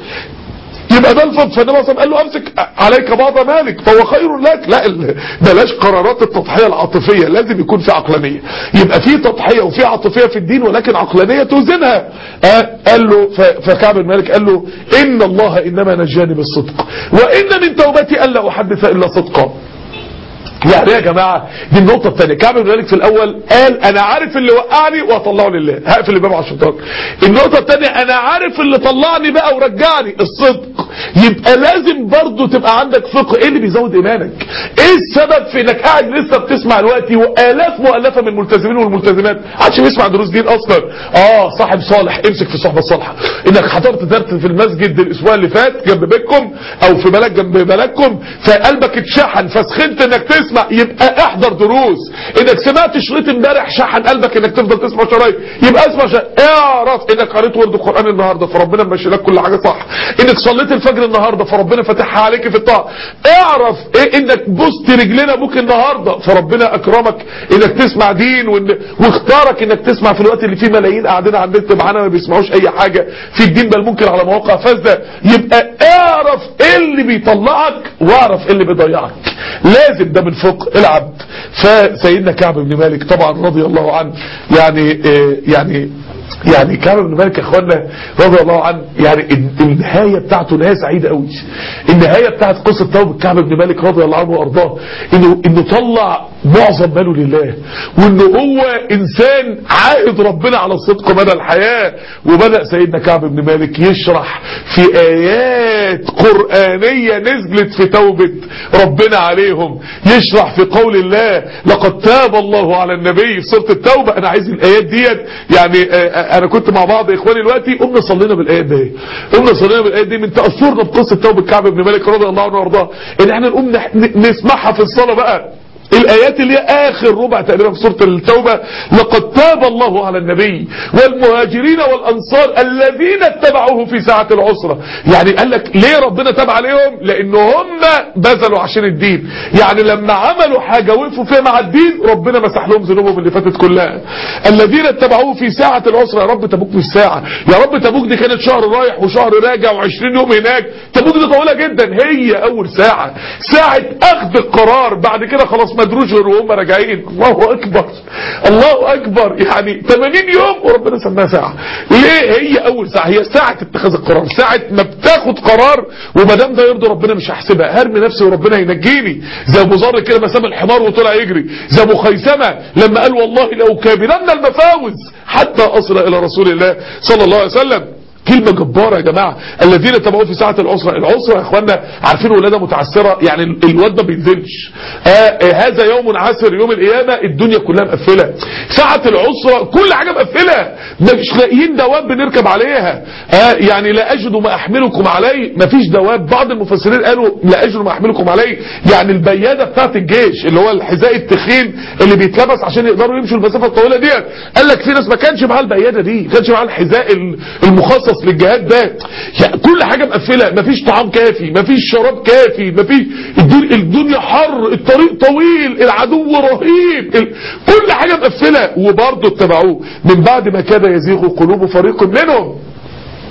يبقى ده الفضل فالنبي صلى الله عليه وسلم قال له امسك عليك بعض مالك فهو خير لك لا ال- بلاش قرارات التضحيه العاطفيه لازم يكون في عقلانيه يبقى في تضحيه وفي عاطفيه في الدين ولكن عقلانيه توزنها آه قال له ف- فكعب بن مالك قال له ان الله انما نجاني بالصدق وان من توبتي الا احدث الا صدقا يعني ايه يا جماعة دي النقطة الثانية كعب بن مالك في الأول قال أنا عارف اللي وقعني وأطلعه لله هقفل الباب على الشيطان النقطة الثانية أنا عارف اللي طلعني بقى ورجعني الصدق يبقى لازم برضو تبقى عندك فقه إيه اللي بيزود إيمانك إيه السبب في إنك قاعد لسه بتسمع دلوقتي وآلاف مؤلفة من الملتزمين والملتزمات عادش بيسمع دروس دين أصلا آه صاحب صالح امسك في الصحبة الصالحة إنك حضرت درس في المسجد الأسبوع اللي فات جنب بيتكم أو في بلد جنب بلدكم فقلبك اتشحن فسخنت إنك تسمع يبقى احضر دروس انك سمعت شريط امبارح شحن قلبك انك تفضل تسمع شرايط يبقى اسمع شرايط اعرف انك قريت ورد القران النهارده فربنا ماشي لك كل حاجه صح انك صليت الفجر النهارده فربنا فتحها عليك في الطاعه اعرف ايه انك بوست رجلين ابوك النهارده فربنا اكرمك انك تسمع دين وإن واختارك انك تسمع في الوقت اللي فيه ملايين قاعدين على النت معانا ما بيسمعوش اي حاجه في الدين بل ممكن على مواقع فاسده يبقى اعرف ايه اللي بيطلعك واعرف ايه اللي بيضيعك لازم ده من فقه العبد فسيدنا كعب بن مالك طبعا رضي الله عنه يعني آه، يعني يعني كعب بن مالك يا اخوانا رضي الله عنه يعني ال- النهايه بتاعته نهايه سعيده قوي النهايه بتاعت قصه توبه كعب بن مالك رضي الله عنه وارضاه انه انه طلع معظم ماله لله وانه هو انسان عائد ربنا على الصدق مدى الحياه وبدا سيدنا كعب بن مالك يشرح في ايات قرانيه نزلت في توبه ربنا عليهم يشرح في قول الله لقد تاب الله على النبي في سوره التوبه انا عايز الايات ديت يعني آه، انا كنت مع بعض اخواني دلوقتي قمنا صلينا بالايات دي قمنا صلينا بالايات دي من تاثرنا بقصه توبه كعب بن مالك رضي الله عنه وارضاه ان احنا نقوم نح- ن- نسمعها في الصلاه بقى الآيات اللي هي آخر ربع تقريبا في سورة التوبة لقد تاب الله على النبي والمهاجرين والأنصار الذين اتبعوه في ساعة العسرة يعني قال لك ليه ربنا تاب عليهم لأن هم بذلوا عشان الدين يعني لما عملوا حاجة وقفوا فيها مع الدين ربنا مسح لهم ذنوبهم اللي فاتت كلها الذين اتبعوه في ساعة العسرة يا رب تبوك مش ساعة يا رب تبوك دي كانت شهر رايح وشهر راجع و20 يوم هناك تبوك دي طويلة جدا هي أول ساعة ساعة أخذ القرار بعد كده خلاص ما ادروش غير وهم راجعين الله أكبر الله أكبر يعني 80 يوم وربنا سماها ساعة ليه هي أول ساعة هي ساعة اتخاذ القرار ساعة ما بتاخد قرار وما دام ده يرضي ربنا مش هحسبها هرمي نفسي وربنا ينجيني زي ابو ذر كده ما ساب الحمار وطلع يجري زي ابو خيثمه لما قال والله لو كابرن المفاوز حتى اصل الى رسول الله صلى الله عليه وسلم كلمة جبارة يا جماعة الذين اتبعوه في ساعة العسرة العسرة يا اخوانا عارفين ولادة متعسرة يعني ال- الواد ما بينزلش آه آه هذا يوم عسر يوم القيامة الدنيا كلها مقفلة ساعة العسرة كل حاجة مقفلة مش لاقيين دواب بنركب عليها آه يعني لا أجد ما أحملكم عليه مفيش دواب بعض المفسرين قالوا لا أجد ما أحملكم عليه يعني البيادة بتاعت الجيش اللي هو الحذاء التخين اللي بيتلبس عشان يقدروا يمشوا المسافة الطويلة ديت قال لك في ناس ما كانش معاه البيادة دي ما كانش معاه الحذاء ال- المخصص للجهاد ده يعني كل حاجة مقفلة مفيش طعام كافي مفيش شراب كافي مفيش الدنيا, الدنيا حر الطريق طويل العدو رهيب ال... كل حاجة مقفلة وبرضه اتبعوه من بعد ما كاد يزيغ قلوب فريق منهم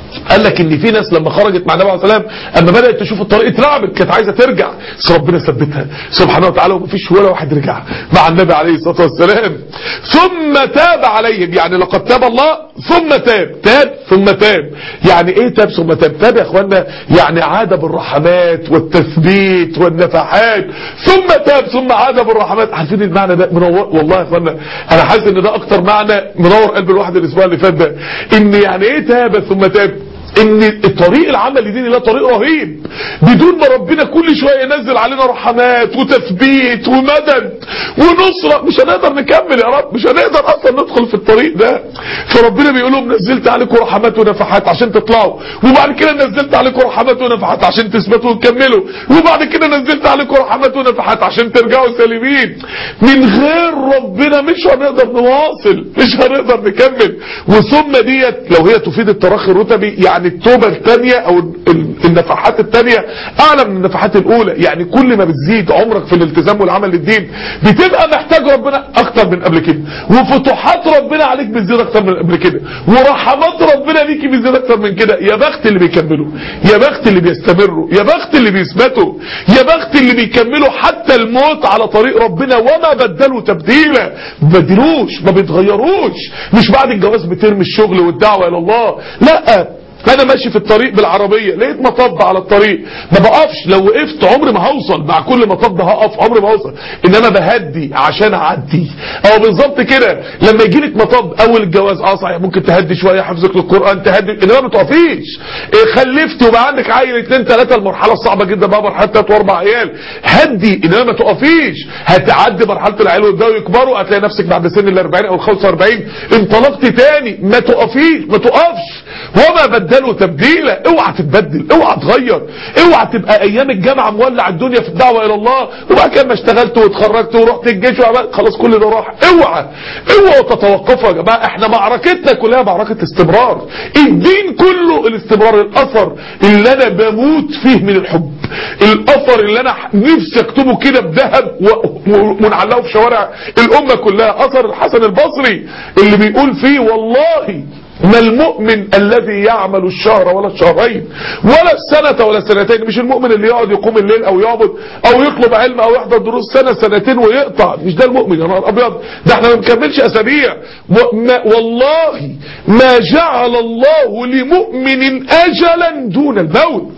قال لك ان في ناس لما خرجت مع النبي عليه الصلاه والسلام اما بدات تشوف الطريق اترعبت كانت عايزه ترجع بس ربنا ثبتها سبحانه وتعالى ومفيش ولا واحد رجع مع النبي عليه الصلاه والسلام ثم تاب عليهم يعني لقد تاب الله ثم تاب تاب ثم تاب يعني ايه تاب ثم تاب تاب يا اخوانا يعني عاد بالرحمات والتثبيت والنفحات ثم تاب ثم عاد بالرحمات عارفين المعنى ده منور والله يا اخوانا انا حاسس ان ده اكتر معنى منور قلب الواحد الاسبوع اللي فات ده ان يعني ايه تاب ثم تاب ان الطريق العمل لدين الله طريق رهيب بدون ما ربنا كل شويه ينزل علينا رحمات وتثبيت ومدد ونصره مش هنقدر نكمل يا رب مش هنقدر اصلا ندخل في الطريق ده فربنا بيقول لهم نزلت عليكم رحمات ونفحات عشان تطلعوا وبعد كده نزلت عليكم رحمات ونفحات عشان تثبتوا وتكملوا وبعد كده نزلت عليكم رحمات ونفحات عشان ترجعوا سالمين من غير ربنا مش هنقدر نواصل مش هنقدر نكمل وثم ديت لو هي تفيد التراخي الرتبي يعني التوبة الثانية او ال- النفحات الثانية اعلى من النفحات الاولى يعني كل ما بتزيد عمرك في الالتزام والعمل للدين بتبقى محتاج ربنا اكتر من قبل كده وفتوحات ربنا عليك بتزيد اكتر من قبل كده ورحمات ربنا ليكي بتزيد اكتر من كده يا بخت اللي بيكملوا يا بخت اللي بيستمروا يا بخت اللي بيثبتوا يا بخت اللي بيكملوا حتى الموت على طريق ربنا وما بدلوا تبديلا ما بدلوش ما بيتغيروش مش بعد الجواز بترمي الشغل والدعوة الى الله لا انا ماشي في الطريق بالعربية لقيت مطب على الطريق ما بقفش لو وقفت عمري ما هوصل مع كل مطب هقف عمري ما هوصل انما بهدي عشان اعدي او بالظبط كده لما يجي لك مطب اول الجواز اه صحيح ممكن تهدي شويه حفظك للقران تهدي انما ما تقفيش إيه خلفتي وبقى عندك عيل اتنين تلاته المرحله الصعبه جدا بقى مرحله تلات واربع عيال هدي انما ما تقفيش هتعدي مرحله العيال ويبداوا يكبروا هتلاقي نفسك بعد سن ال 40 او ال 45 انطلقت تاني ما تقفيش ما تقفش وما بدلوا تبديلا اوعى تتبدل اوعى تغير اوعى تبقى ايام الجامعه مولع الدنيا في الدعوه الى الله وبعد كده ما اشتغلت واتخرجت ورحت الجيش وعملت خلاص كل ده راح اوعى اوعوا تتوقفوا يا جماعه احنا معركتنا كلها معركه استمرار الدين كله الاستمرار الاثر اللي انا بموت فيه من الحب الاثر اللي انا نفسي اكتبه كده بذهب و- و- ونعلقه في شوارع الامه كلها اثر الحسن البصري اللي بيقول فيه والله ما المؤمن الذي يعمل الشهر ولا الشهرين ولا السنة ولا السنتين مش المؤمن اللي يقعد يقوم الليل او يعبد او يطلب علم او يحضر دروس سنة سنتين ويقطع مش ده المؤمن يا نهار ابيض ده احنا ما بنكملش اسابيع و- ما- والله ما جعل الله لمؤمن اجلا دون الموت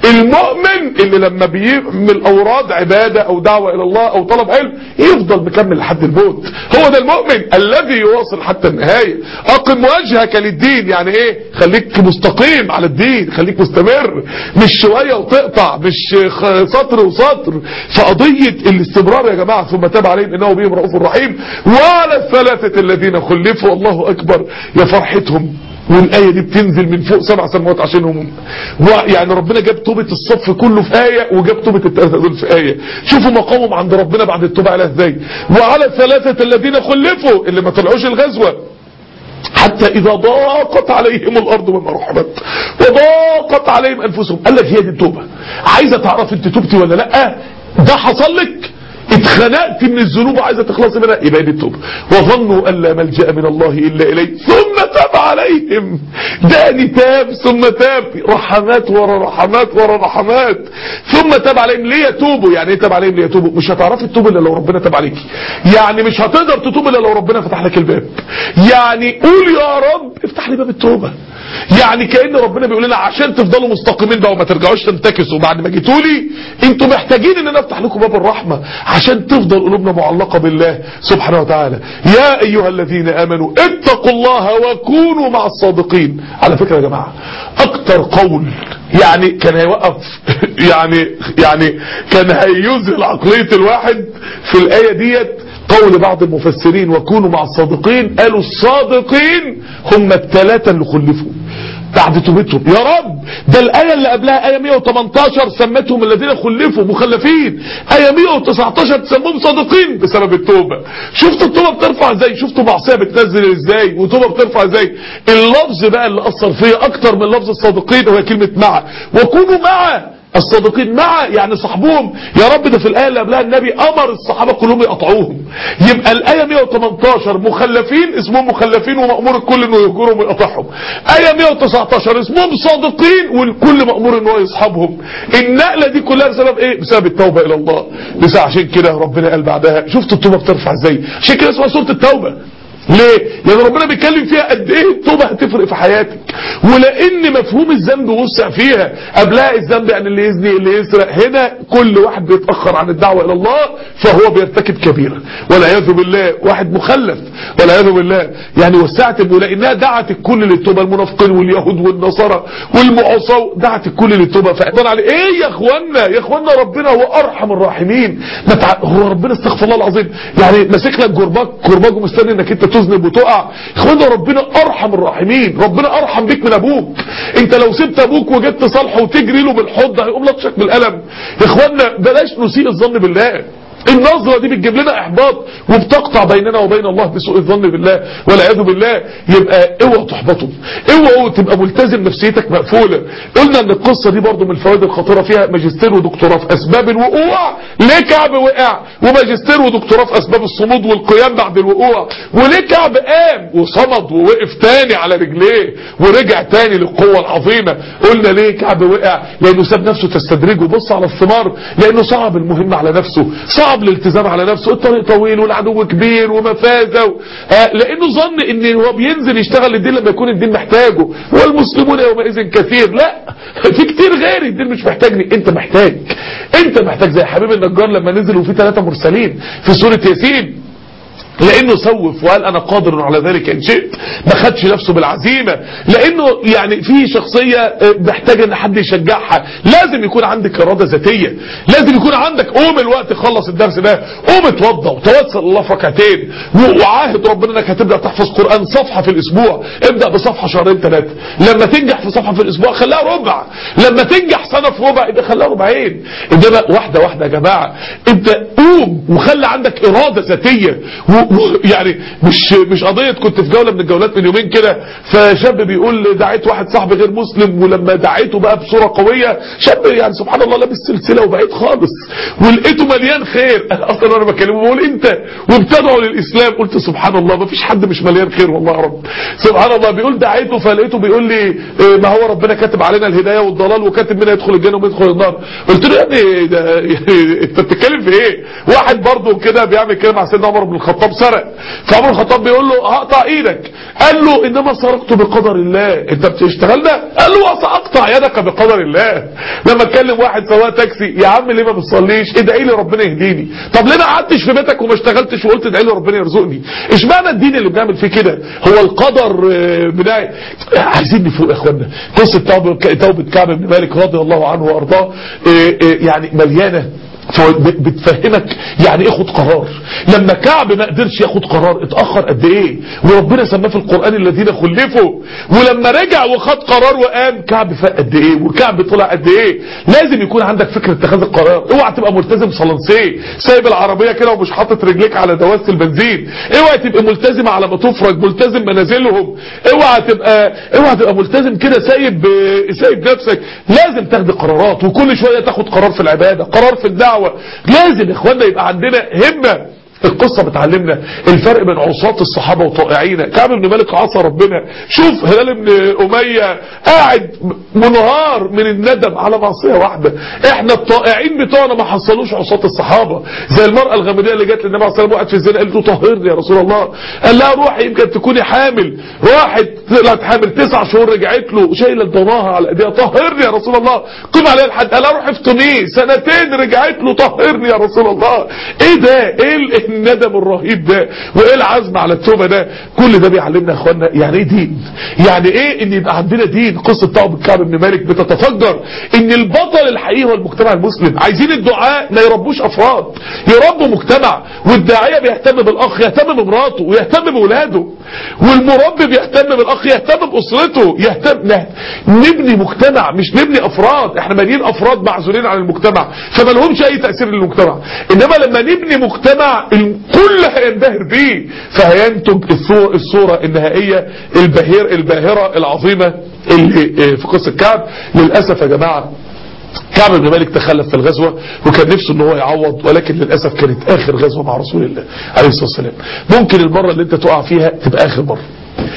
المؤمن اللي لما بيعمل اوراد عبادة او دعوة الى الله او طلب علم يفضل مكمل لحد الموت هو ده المؤمن الذي يواصل حتى النهاية اقم وجهك للدين يعني ايه خليك مستقيم على الدين خليك مستمر مش شوية وتقطع مش خ- سطر وسطر فقضية الاستمرار يا جماعة ثم تاب عليهم انه بهم رؤوف رحيم وعلى الثلاثة الذين خلفوا الله اكبر يا فرحتهم والآية دي بتنزل من فوق سبع سماوات عشانهم يعني ربنا جاب توبة الصف كله في آية وجاب توبة الثلاثة دول في آية شوفوا مقامهم عند ربنا بعد التوبة عليها ازاي وعلى الثلاثة الذين خلفوا اللي ما طلعوش الغزوة حتى إذا ضاقت عليهم الأرض بما رحبت وضاقت عليهم أنفسهم قال لك هي دي التوبة عايزة تعرف أنت توبتي ولا لأ ده حصل لك اتخنقت من الذنوب وعايزة تخلصي منها يبقى دي التوبة وظنوا أن لا ملجأ من الله إلا إليه ثم تاب عليهم داني تاب ثم تاب رحمات ورا رحمات ورا رحمات ثم تاب عليهم ليه يتوبوا يعني ايه تاب عليهم ليه يتوبوا مش هتعرفي تتوب الا لو ربنا تاب عليكي يعني مش هتقدر تتوب الا لو ربنا فتح لك الباب يعني قول يا رب افتح لي باب التوبة يعني كأن ربنا بيقول لنا عشان تفضلوا مستقيمين بقى وما ترجعوش تنتكسوا بعد ما جيتوا لي انتوا محتاجين ان انا افتح لكم باب الرحمة عشان تفضل قلوبنا معلقة بالله سبحانه وتعالى يا ايها الذين امنوا اتقوا الله وكونوا مع الصادقين على فكرة يا جماعة اكتر قول يعني كان هيوقف يعني يعني كان هيذهل عقلية الواحد في الآية ديت قول بعض المفسرين وكونوا مع الصادقين قالوا الصادقين هم الثلاثة اللي خلفوا بعد توبتهم يا رب ده الآية اللي قبلها آية 118 سمتهم الذين خلفوا مخلفين آية 119 تسموهم صادقين بسبب التوبة شفتوا التوبة بترفع ازاي شفتوا معصية بتنزل ازاي وتوبة بترفع ازاي اللفظ بقى اللي أثر فيا أكتر من لفظ الصادقين هو كلمة مع وكونوا مع الصادقين مع يعني صاحبهم يا رب ده في الآية اللي قبلها النبي أمر الصحابة كلهم يقطعوهم يبقى الآية 118 مخلفين اسمهم مخلفين ومأمور الكل انه يهجرهم ويقطعهم آية 119 اسمهم صادقين والكل مأمور انه يصحبهم النقلة دي كلها بسبب ايه بسبب التوبة الى الله بس عشان كده ربنا قال بعدها شفت التوبة بترفع ازاي عشان كده اسمها سورة التوبة ليه؟ لأن ربنا بيتكلم فيها قد ايه التوبة هتفرق في حياتك ولأن مفهوم الذنب وسع فيها قبلها الذنب يعني اللي يزني اللي يسرق هنا كل واحد بيتأخر عن الدعوة إلى الله فهو بيرتكب كبيرة والعياذ بالله واحد مخلف والعياذ بالله يعني وسعت ولأنها دعت الكل للتوبة المنافقين واليهود والنصارى والمعصاة دعت الكل للتوبة فأقبل عليه ايه يا اخوانا يا اخوانا ربنا هو أرحم الراحمين ما تع... هو ربنا استغفر الله العظيم يعني ماسك لك جرباك جرباك ومستني انك انت تذنب وتقع اخوانا ربنا ارحم الراحمين ربنا ارحم بيك من ابوك انت لو سبت ابوك وجيت تصالحه وتجري له بالحض هيقوم لطشك بالقلم اخوانا بلاش نسيء الظن بالله النظرة دي بتجيب لنا احباط وبتقطع بيننا وبين الله بسوء الظن بالله والعياذ بالله يبقى اوعى تحبطوا اوعى تبقى ملتزم نفسيتك مقفولة قلنا ان القصة دي برضو من الفوائد الخطيرة فيها ماجستير ودكتوراه في اسباب الوقوع ليه كعب وقع وماجستير ودكتوراه في اسباب الصمود والقيام بعد الوقوع وليه كعب قام وصمد ووقف تاني على رجليه ورجع تاني للقوة العظيمة قلنا ليه كعب وقع لانه ساب نفسه تستدرجه بص على الثمار لانه صعب المهم على نفسه صعب الالتزام على نفسه الطريق طويل والعدو كبير ومفازة و... آه لانه ظن ان هو بينزل يشتغل للدين لما يكون الدين محتاجه والمسلمون يومئذ كثير لا في كتير غيري الدين مش محتاجني انت محتاج انت محتاج زي حبيب النجار لما نزل وفي ثلاثة مرسلين في سورة ياسين لانه سوف وقال انا قادر على ذلك ان شئت ما خدش نفسه بالعزيمة لانه يعني في شخصية محتاجة ان حد يشجعها لازم يكون عندك ارادة ذاتية لازم يكون عندك قوم الوقت خلص الدرس ده قوم اتوضى وتوسل الله في ركعتين وعاهد ربنا انك هتبدا تحفظ قران صفحه في الاسبوع ابدا بصفحه شهرين ثلاثه لما تنجح في صفحه في الاسبوع خليها ربع لما تنجح سنه في ربع ابدا خليها ربعين انما واحده واحده يا جماعه ابدا قوم وخلي عندك اراده ذاتيه يعني مش مش قضيه كنت في جوله من الجولات من يومين كده فشاب بيقول دعيت واحد صاحبي غير مسلم ولما دعيته بقى بصوره قويه شاب يعني سبحان الله لابس سلسله وبعيد خالص ولقيته مليان خير اصلا انا بكلمه بقول انت وبتدعو للاسلام قلت سبحان الله ما فيش حد مش مليان خير والله يا رب سبحان الله بيقول دعيته فلقيته بيقول لي ما هو ربنا كاتب علينا الهدايه والضلال وكاتب منا يدخل الجنه ومن يدخل النار قلت له يا ابني ده انت بتتكلم في ايه واحد برضه كده بيعمل كده مع سيدنا عمر بن الخطاب سرق فعمر الخطاب بيقول له هقطع ايدك قال له انما سرقت بقدر الله انت بتشتغل ده قال له ساقطع يدك بقدر الله لما اتكلم واحد سواق تاكسي يا عم ليه ما بتصليش ادعي لي ربنا يهديني طب ليه ما قعدتش في بيتك وما اشتغلتش وقلت ادعي لي ربنا يرزقني اشمعنى الدين اللي بنعمل فيه كده هو القدر بتاعي عايزين نفوق يا اخوانا قصه توبه كعب بن مالك رضي الله عنه وارضاه يعني مليانه بتفهمك يعني ايه خد قرار لما كعب ما قدرش ياخد قرار اتأخر قد ايه وربنا سماه في القرآن الذين خلفوا ولما رجع وخد قرار وقام كعب فاق قد ايه وكعب طلع قد ايه لازم يكون عندك فكرة اتخاذ القرار اوعى تبقى ملتزم صلنسيه سايب العربية كده ومش حاطط رجليك على دواسة البنزين اوعى تبقى ملتزم على ما تفرج ملتزم منازلهم اوعى تبقى اوعى تبقى ملتزم كده سايب سايب نفسك لازم تاخد قرارات وكل شوية تاخد قرار في العبادة قرار في الدعوة الدعوة لازم يا اخوانا يبقى عندنا همة القصة بتعلمنا الفرق بين عصاة الصحابة وطائعين كعب بن مالك عصى ربنا شوف هلال بن أمية قاعد منهار من الندم على معصية واحدة احنا الطائعين بتوعنا ما حصلوش عصاة الصحابة زي المرأة الغامدية اللي جت للنبي عليه الصلاة والسلام وقعت في الزنا قالت له طهرني يا رسول الله قال لها روحي يمكن تكوني حامل راحت طلعت حامل تسع شهور رجعت له شايله ضناها على ايديها طهرني يا رسول الله قيم عليها الحد قال لها روحي افطميه سنتين رجعت له طهرني يا رسول الله ايه ده ايه الندم الرهيب ده وايه العزم على التوبة ده كل ده بيعلمنا يا اخوانا يعني ايه دين يعني ايه ان يبقى عندنا دين قصة توبة كعب بن مالك بتتفجر ان البطل الحقيقي هو المجتمع المسلم عايزين الدعاء ما يربوش افراد يربوا مجتمع والداعية بيهتم بالاخ يهتم بمراته ويهتم بولاده والمربي بيهتم بالاخ يهتم باسرته يهتم نبني مجتمع مش نبني افراد احنا مالين افراد معزولين عن المجتمع فما لهمش اي تأثير للمجتمع انما لما نبني مجتمع الكل هينبهر بيه فهينتج الصورة النهائية البهير الباهرة العظيمة اللي في قصة كعب للأسف يا جماعة كعب بن مالك تخلف في الغزوة وكان نفسه ان هو يعوض ولكن للأسف كانت آخر غزوة مع رسول الله عليه الصلاة والسلام ممكن المرة اللي انت تقع فيها تبقى آخر مرة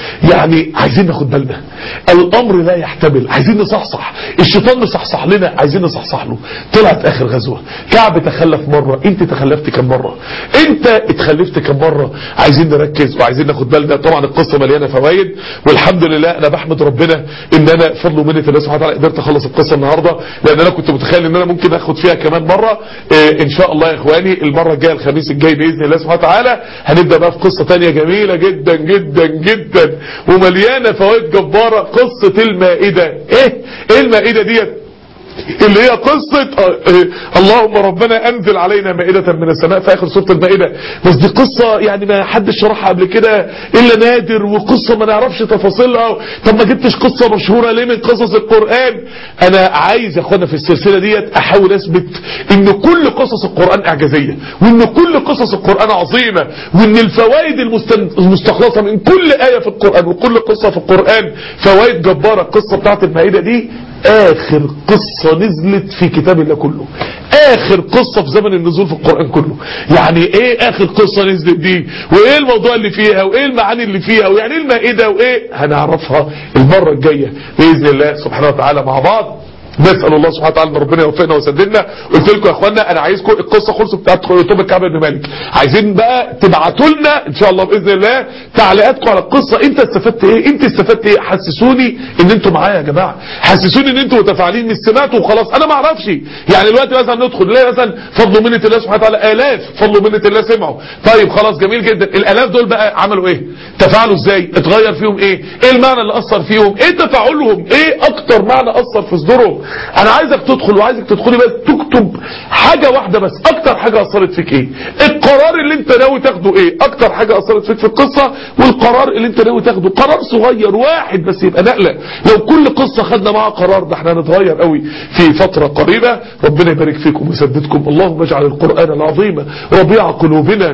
يعني عايزين ناخد بالنا الامر لا يحتمل عايزين نصحصح الشيطان مصحصح لنا عايزين نصحصح له طلعت اخر غزوه كعب تخلف مره انت تخلفت كم مره انت اتخلفت كم مره عايزين نركز وعايزين ناخد بالنا طبعا القصه مليانه فوائد والحمد لله انا بحمد ربنا ان انا فضل ومنه الله سبحانه وتعالى قدرت اخلص القصه النهارده لان انا كنت متخيل ان انا ممكن اخد فيها كمان مره إيه ان شاء الله يا اخواني المره الجايه الخميس الجاي باذن الله سبحانه وتعالى هنبدا بقى في قصه ثانيه جميله جدا جدا جدا ومليانه فوائد جباره قصه المائده ايه ايه المائده ديت اللي هي قصة آه، آه، اللهم ربنا انزل علينا مائدة من السماء في اخر سورة المائدة بس دي قصة يعني ما حدش شرحها قبل كده الا نادر وقصة ما نعرفش تفاصيلها طب ما جبتش قصة مشهورة ليه من قصص القرآن انا عايز يا اخوانا في السلسلة ديت احاول اثبت ان كل قصص القرآن اعجازية وان كل قصص القرآن عظيمة وان الفوائد المستن- المستخلصة من كل آية في القرآن وكل قصة في القرآن فوائد جبارة القصة بتاعت المائدة دي اخر قصة نزلت في كتاب الله كله اخر قصة في زمن النزول في القرآن كله يعني ايه اخر قصة نزلت دي وايه الموضوع اللي فيها وايه المعاني اللي فيها ويعني ايه المائدة وايه هنعرفها المرة الجاية بإذن الله سبحانه وتعالى مع بعض نسأل الله سبحانه وتعالى ان ربنا يوفقنا ويسددنا قلت لكم يا اخوانا انا عايزكم القصه خلصت بتاعت توبه كعب بن مالك عايزين بقى تبعتوا لنا ان شاء الله باذن الله تعليقاتكم على القصه انت استفدت ايه انت استفدت ايه حسسوني ان انتوا معايا يا جماعه حسسوني ان انتوا متفاعلين مش سمعتوا وخلاص انا ما اعرفش يعني دلوقتي مثلا ندخل نلاقي مثلا فضل منه الله سبحانه وتعالى الاف فضل منه الله سمعوا طيب خلاص جميل جدا الالاف دول بقى عملوا ايه تفاعلوا ازاي اتغير فيهم ايه ايه المعنى اللي اثر فيهم ايه تفاعلهم ايه اكتر معنى اثر في صدورهم انا عايزك تدخل وعايزك تدخلي بس تكتب حاجة واحدة بس اكتر حاجة اثرت فيك ايه القرار اللي انت ناوي تاخده ايه اكتر حاجة اثرت فيك في القصة والقرار اللي انت ناوي تاخده قرار صغير واحد بس يبقى نقلة لو كل قصة خدنا معاها قرار ده احنا هنتغير قوي في فترة قريبة ربنا يبارك فيكم ويسددكم اللهم اجعل القرآن العظيم ربيع قلوبنا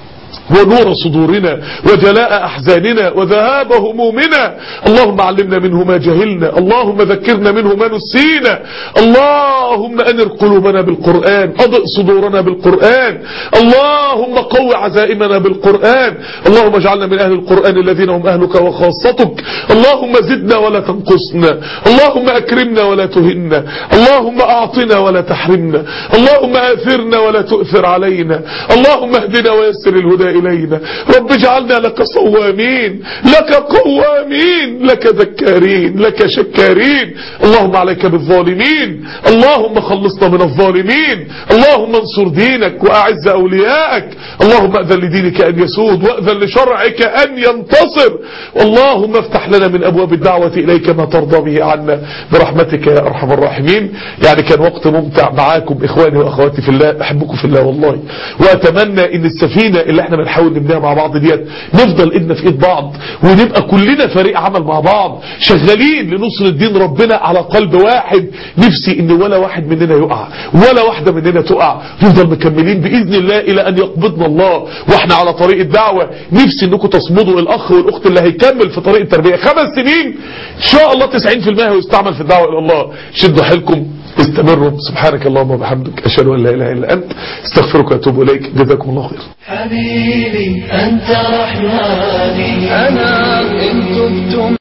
ونور صدورنا وجلاء أحزاننا وذهاب همومنا اللهم علمنا منه ما جهلنا اللهم ذكرنا منه ما نسينا اللهم أنر قلوبنا بالقرآن أضئ صدورنا بالقرآن اللهم قو عزائمنا بالقرآن اللهم اجعلنا من أهل القرآن الذين هم أهلك وخاصتك اللهم زدنا ولا تنقصنا اللهم أكرمنا ولا تهنا اللهم أعطنا ولا تحرمنا اللهم آثرنا ولا تؤثر علينا اللهم اهدنا ويسر الهدى إلينا رب اجعلنا لك صوامين لك قوامين لك ذكارين لك شكارين اللهم عليك بالظالمين اللهم خلصنا من الظالمين اللهم انصر دينك وأعز أولياءك اللهم أذن لدينك أن يسود وأذن لشرعك أن ينتصر اللهم افتح لنا من أبواب الدعوة إليك ما ترضى به عنا برحمتك يا أرحم الراحمين يعني كان وقت ممتع معاكم إخواني وأخواتي في الله أحبكم في الله والله وأتمنى إن السفينة اللي احنا بنحاول نبنيها مع بعض ديت نفضل إيدنا في إيد بعض ونبقى كلنا فريق عمل مع بعض شغالين لنصر الدين ربنا على قلب واحد نفسي إن ولا واحد مننا يقع ولا واحدة مننا تقع نفضل مكملين بإذن الله إلى أن يقبضنا الله واحنا على طريق الدعوة نفسي انكم تصمدوا الأخ والأخت اللي هيكمل في طريق التربية خمس سنين إن شاء الله 90% هيستعمل في الدعوة إلى الله شدوا حيلكم استمروا سبحانك اللهم وبحمدك أشهد أن لا إله إلا أنت استغفرك وأتوب إليك جزاكم الله خير حبيبي أنت رحماني أنا إن تبتم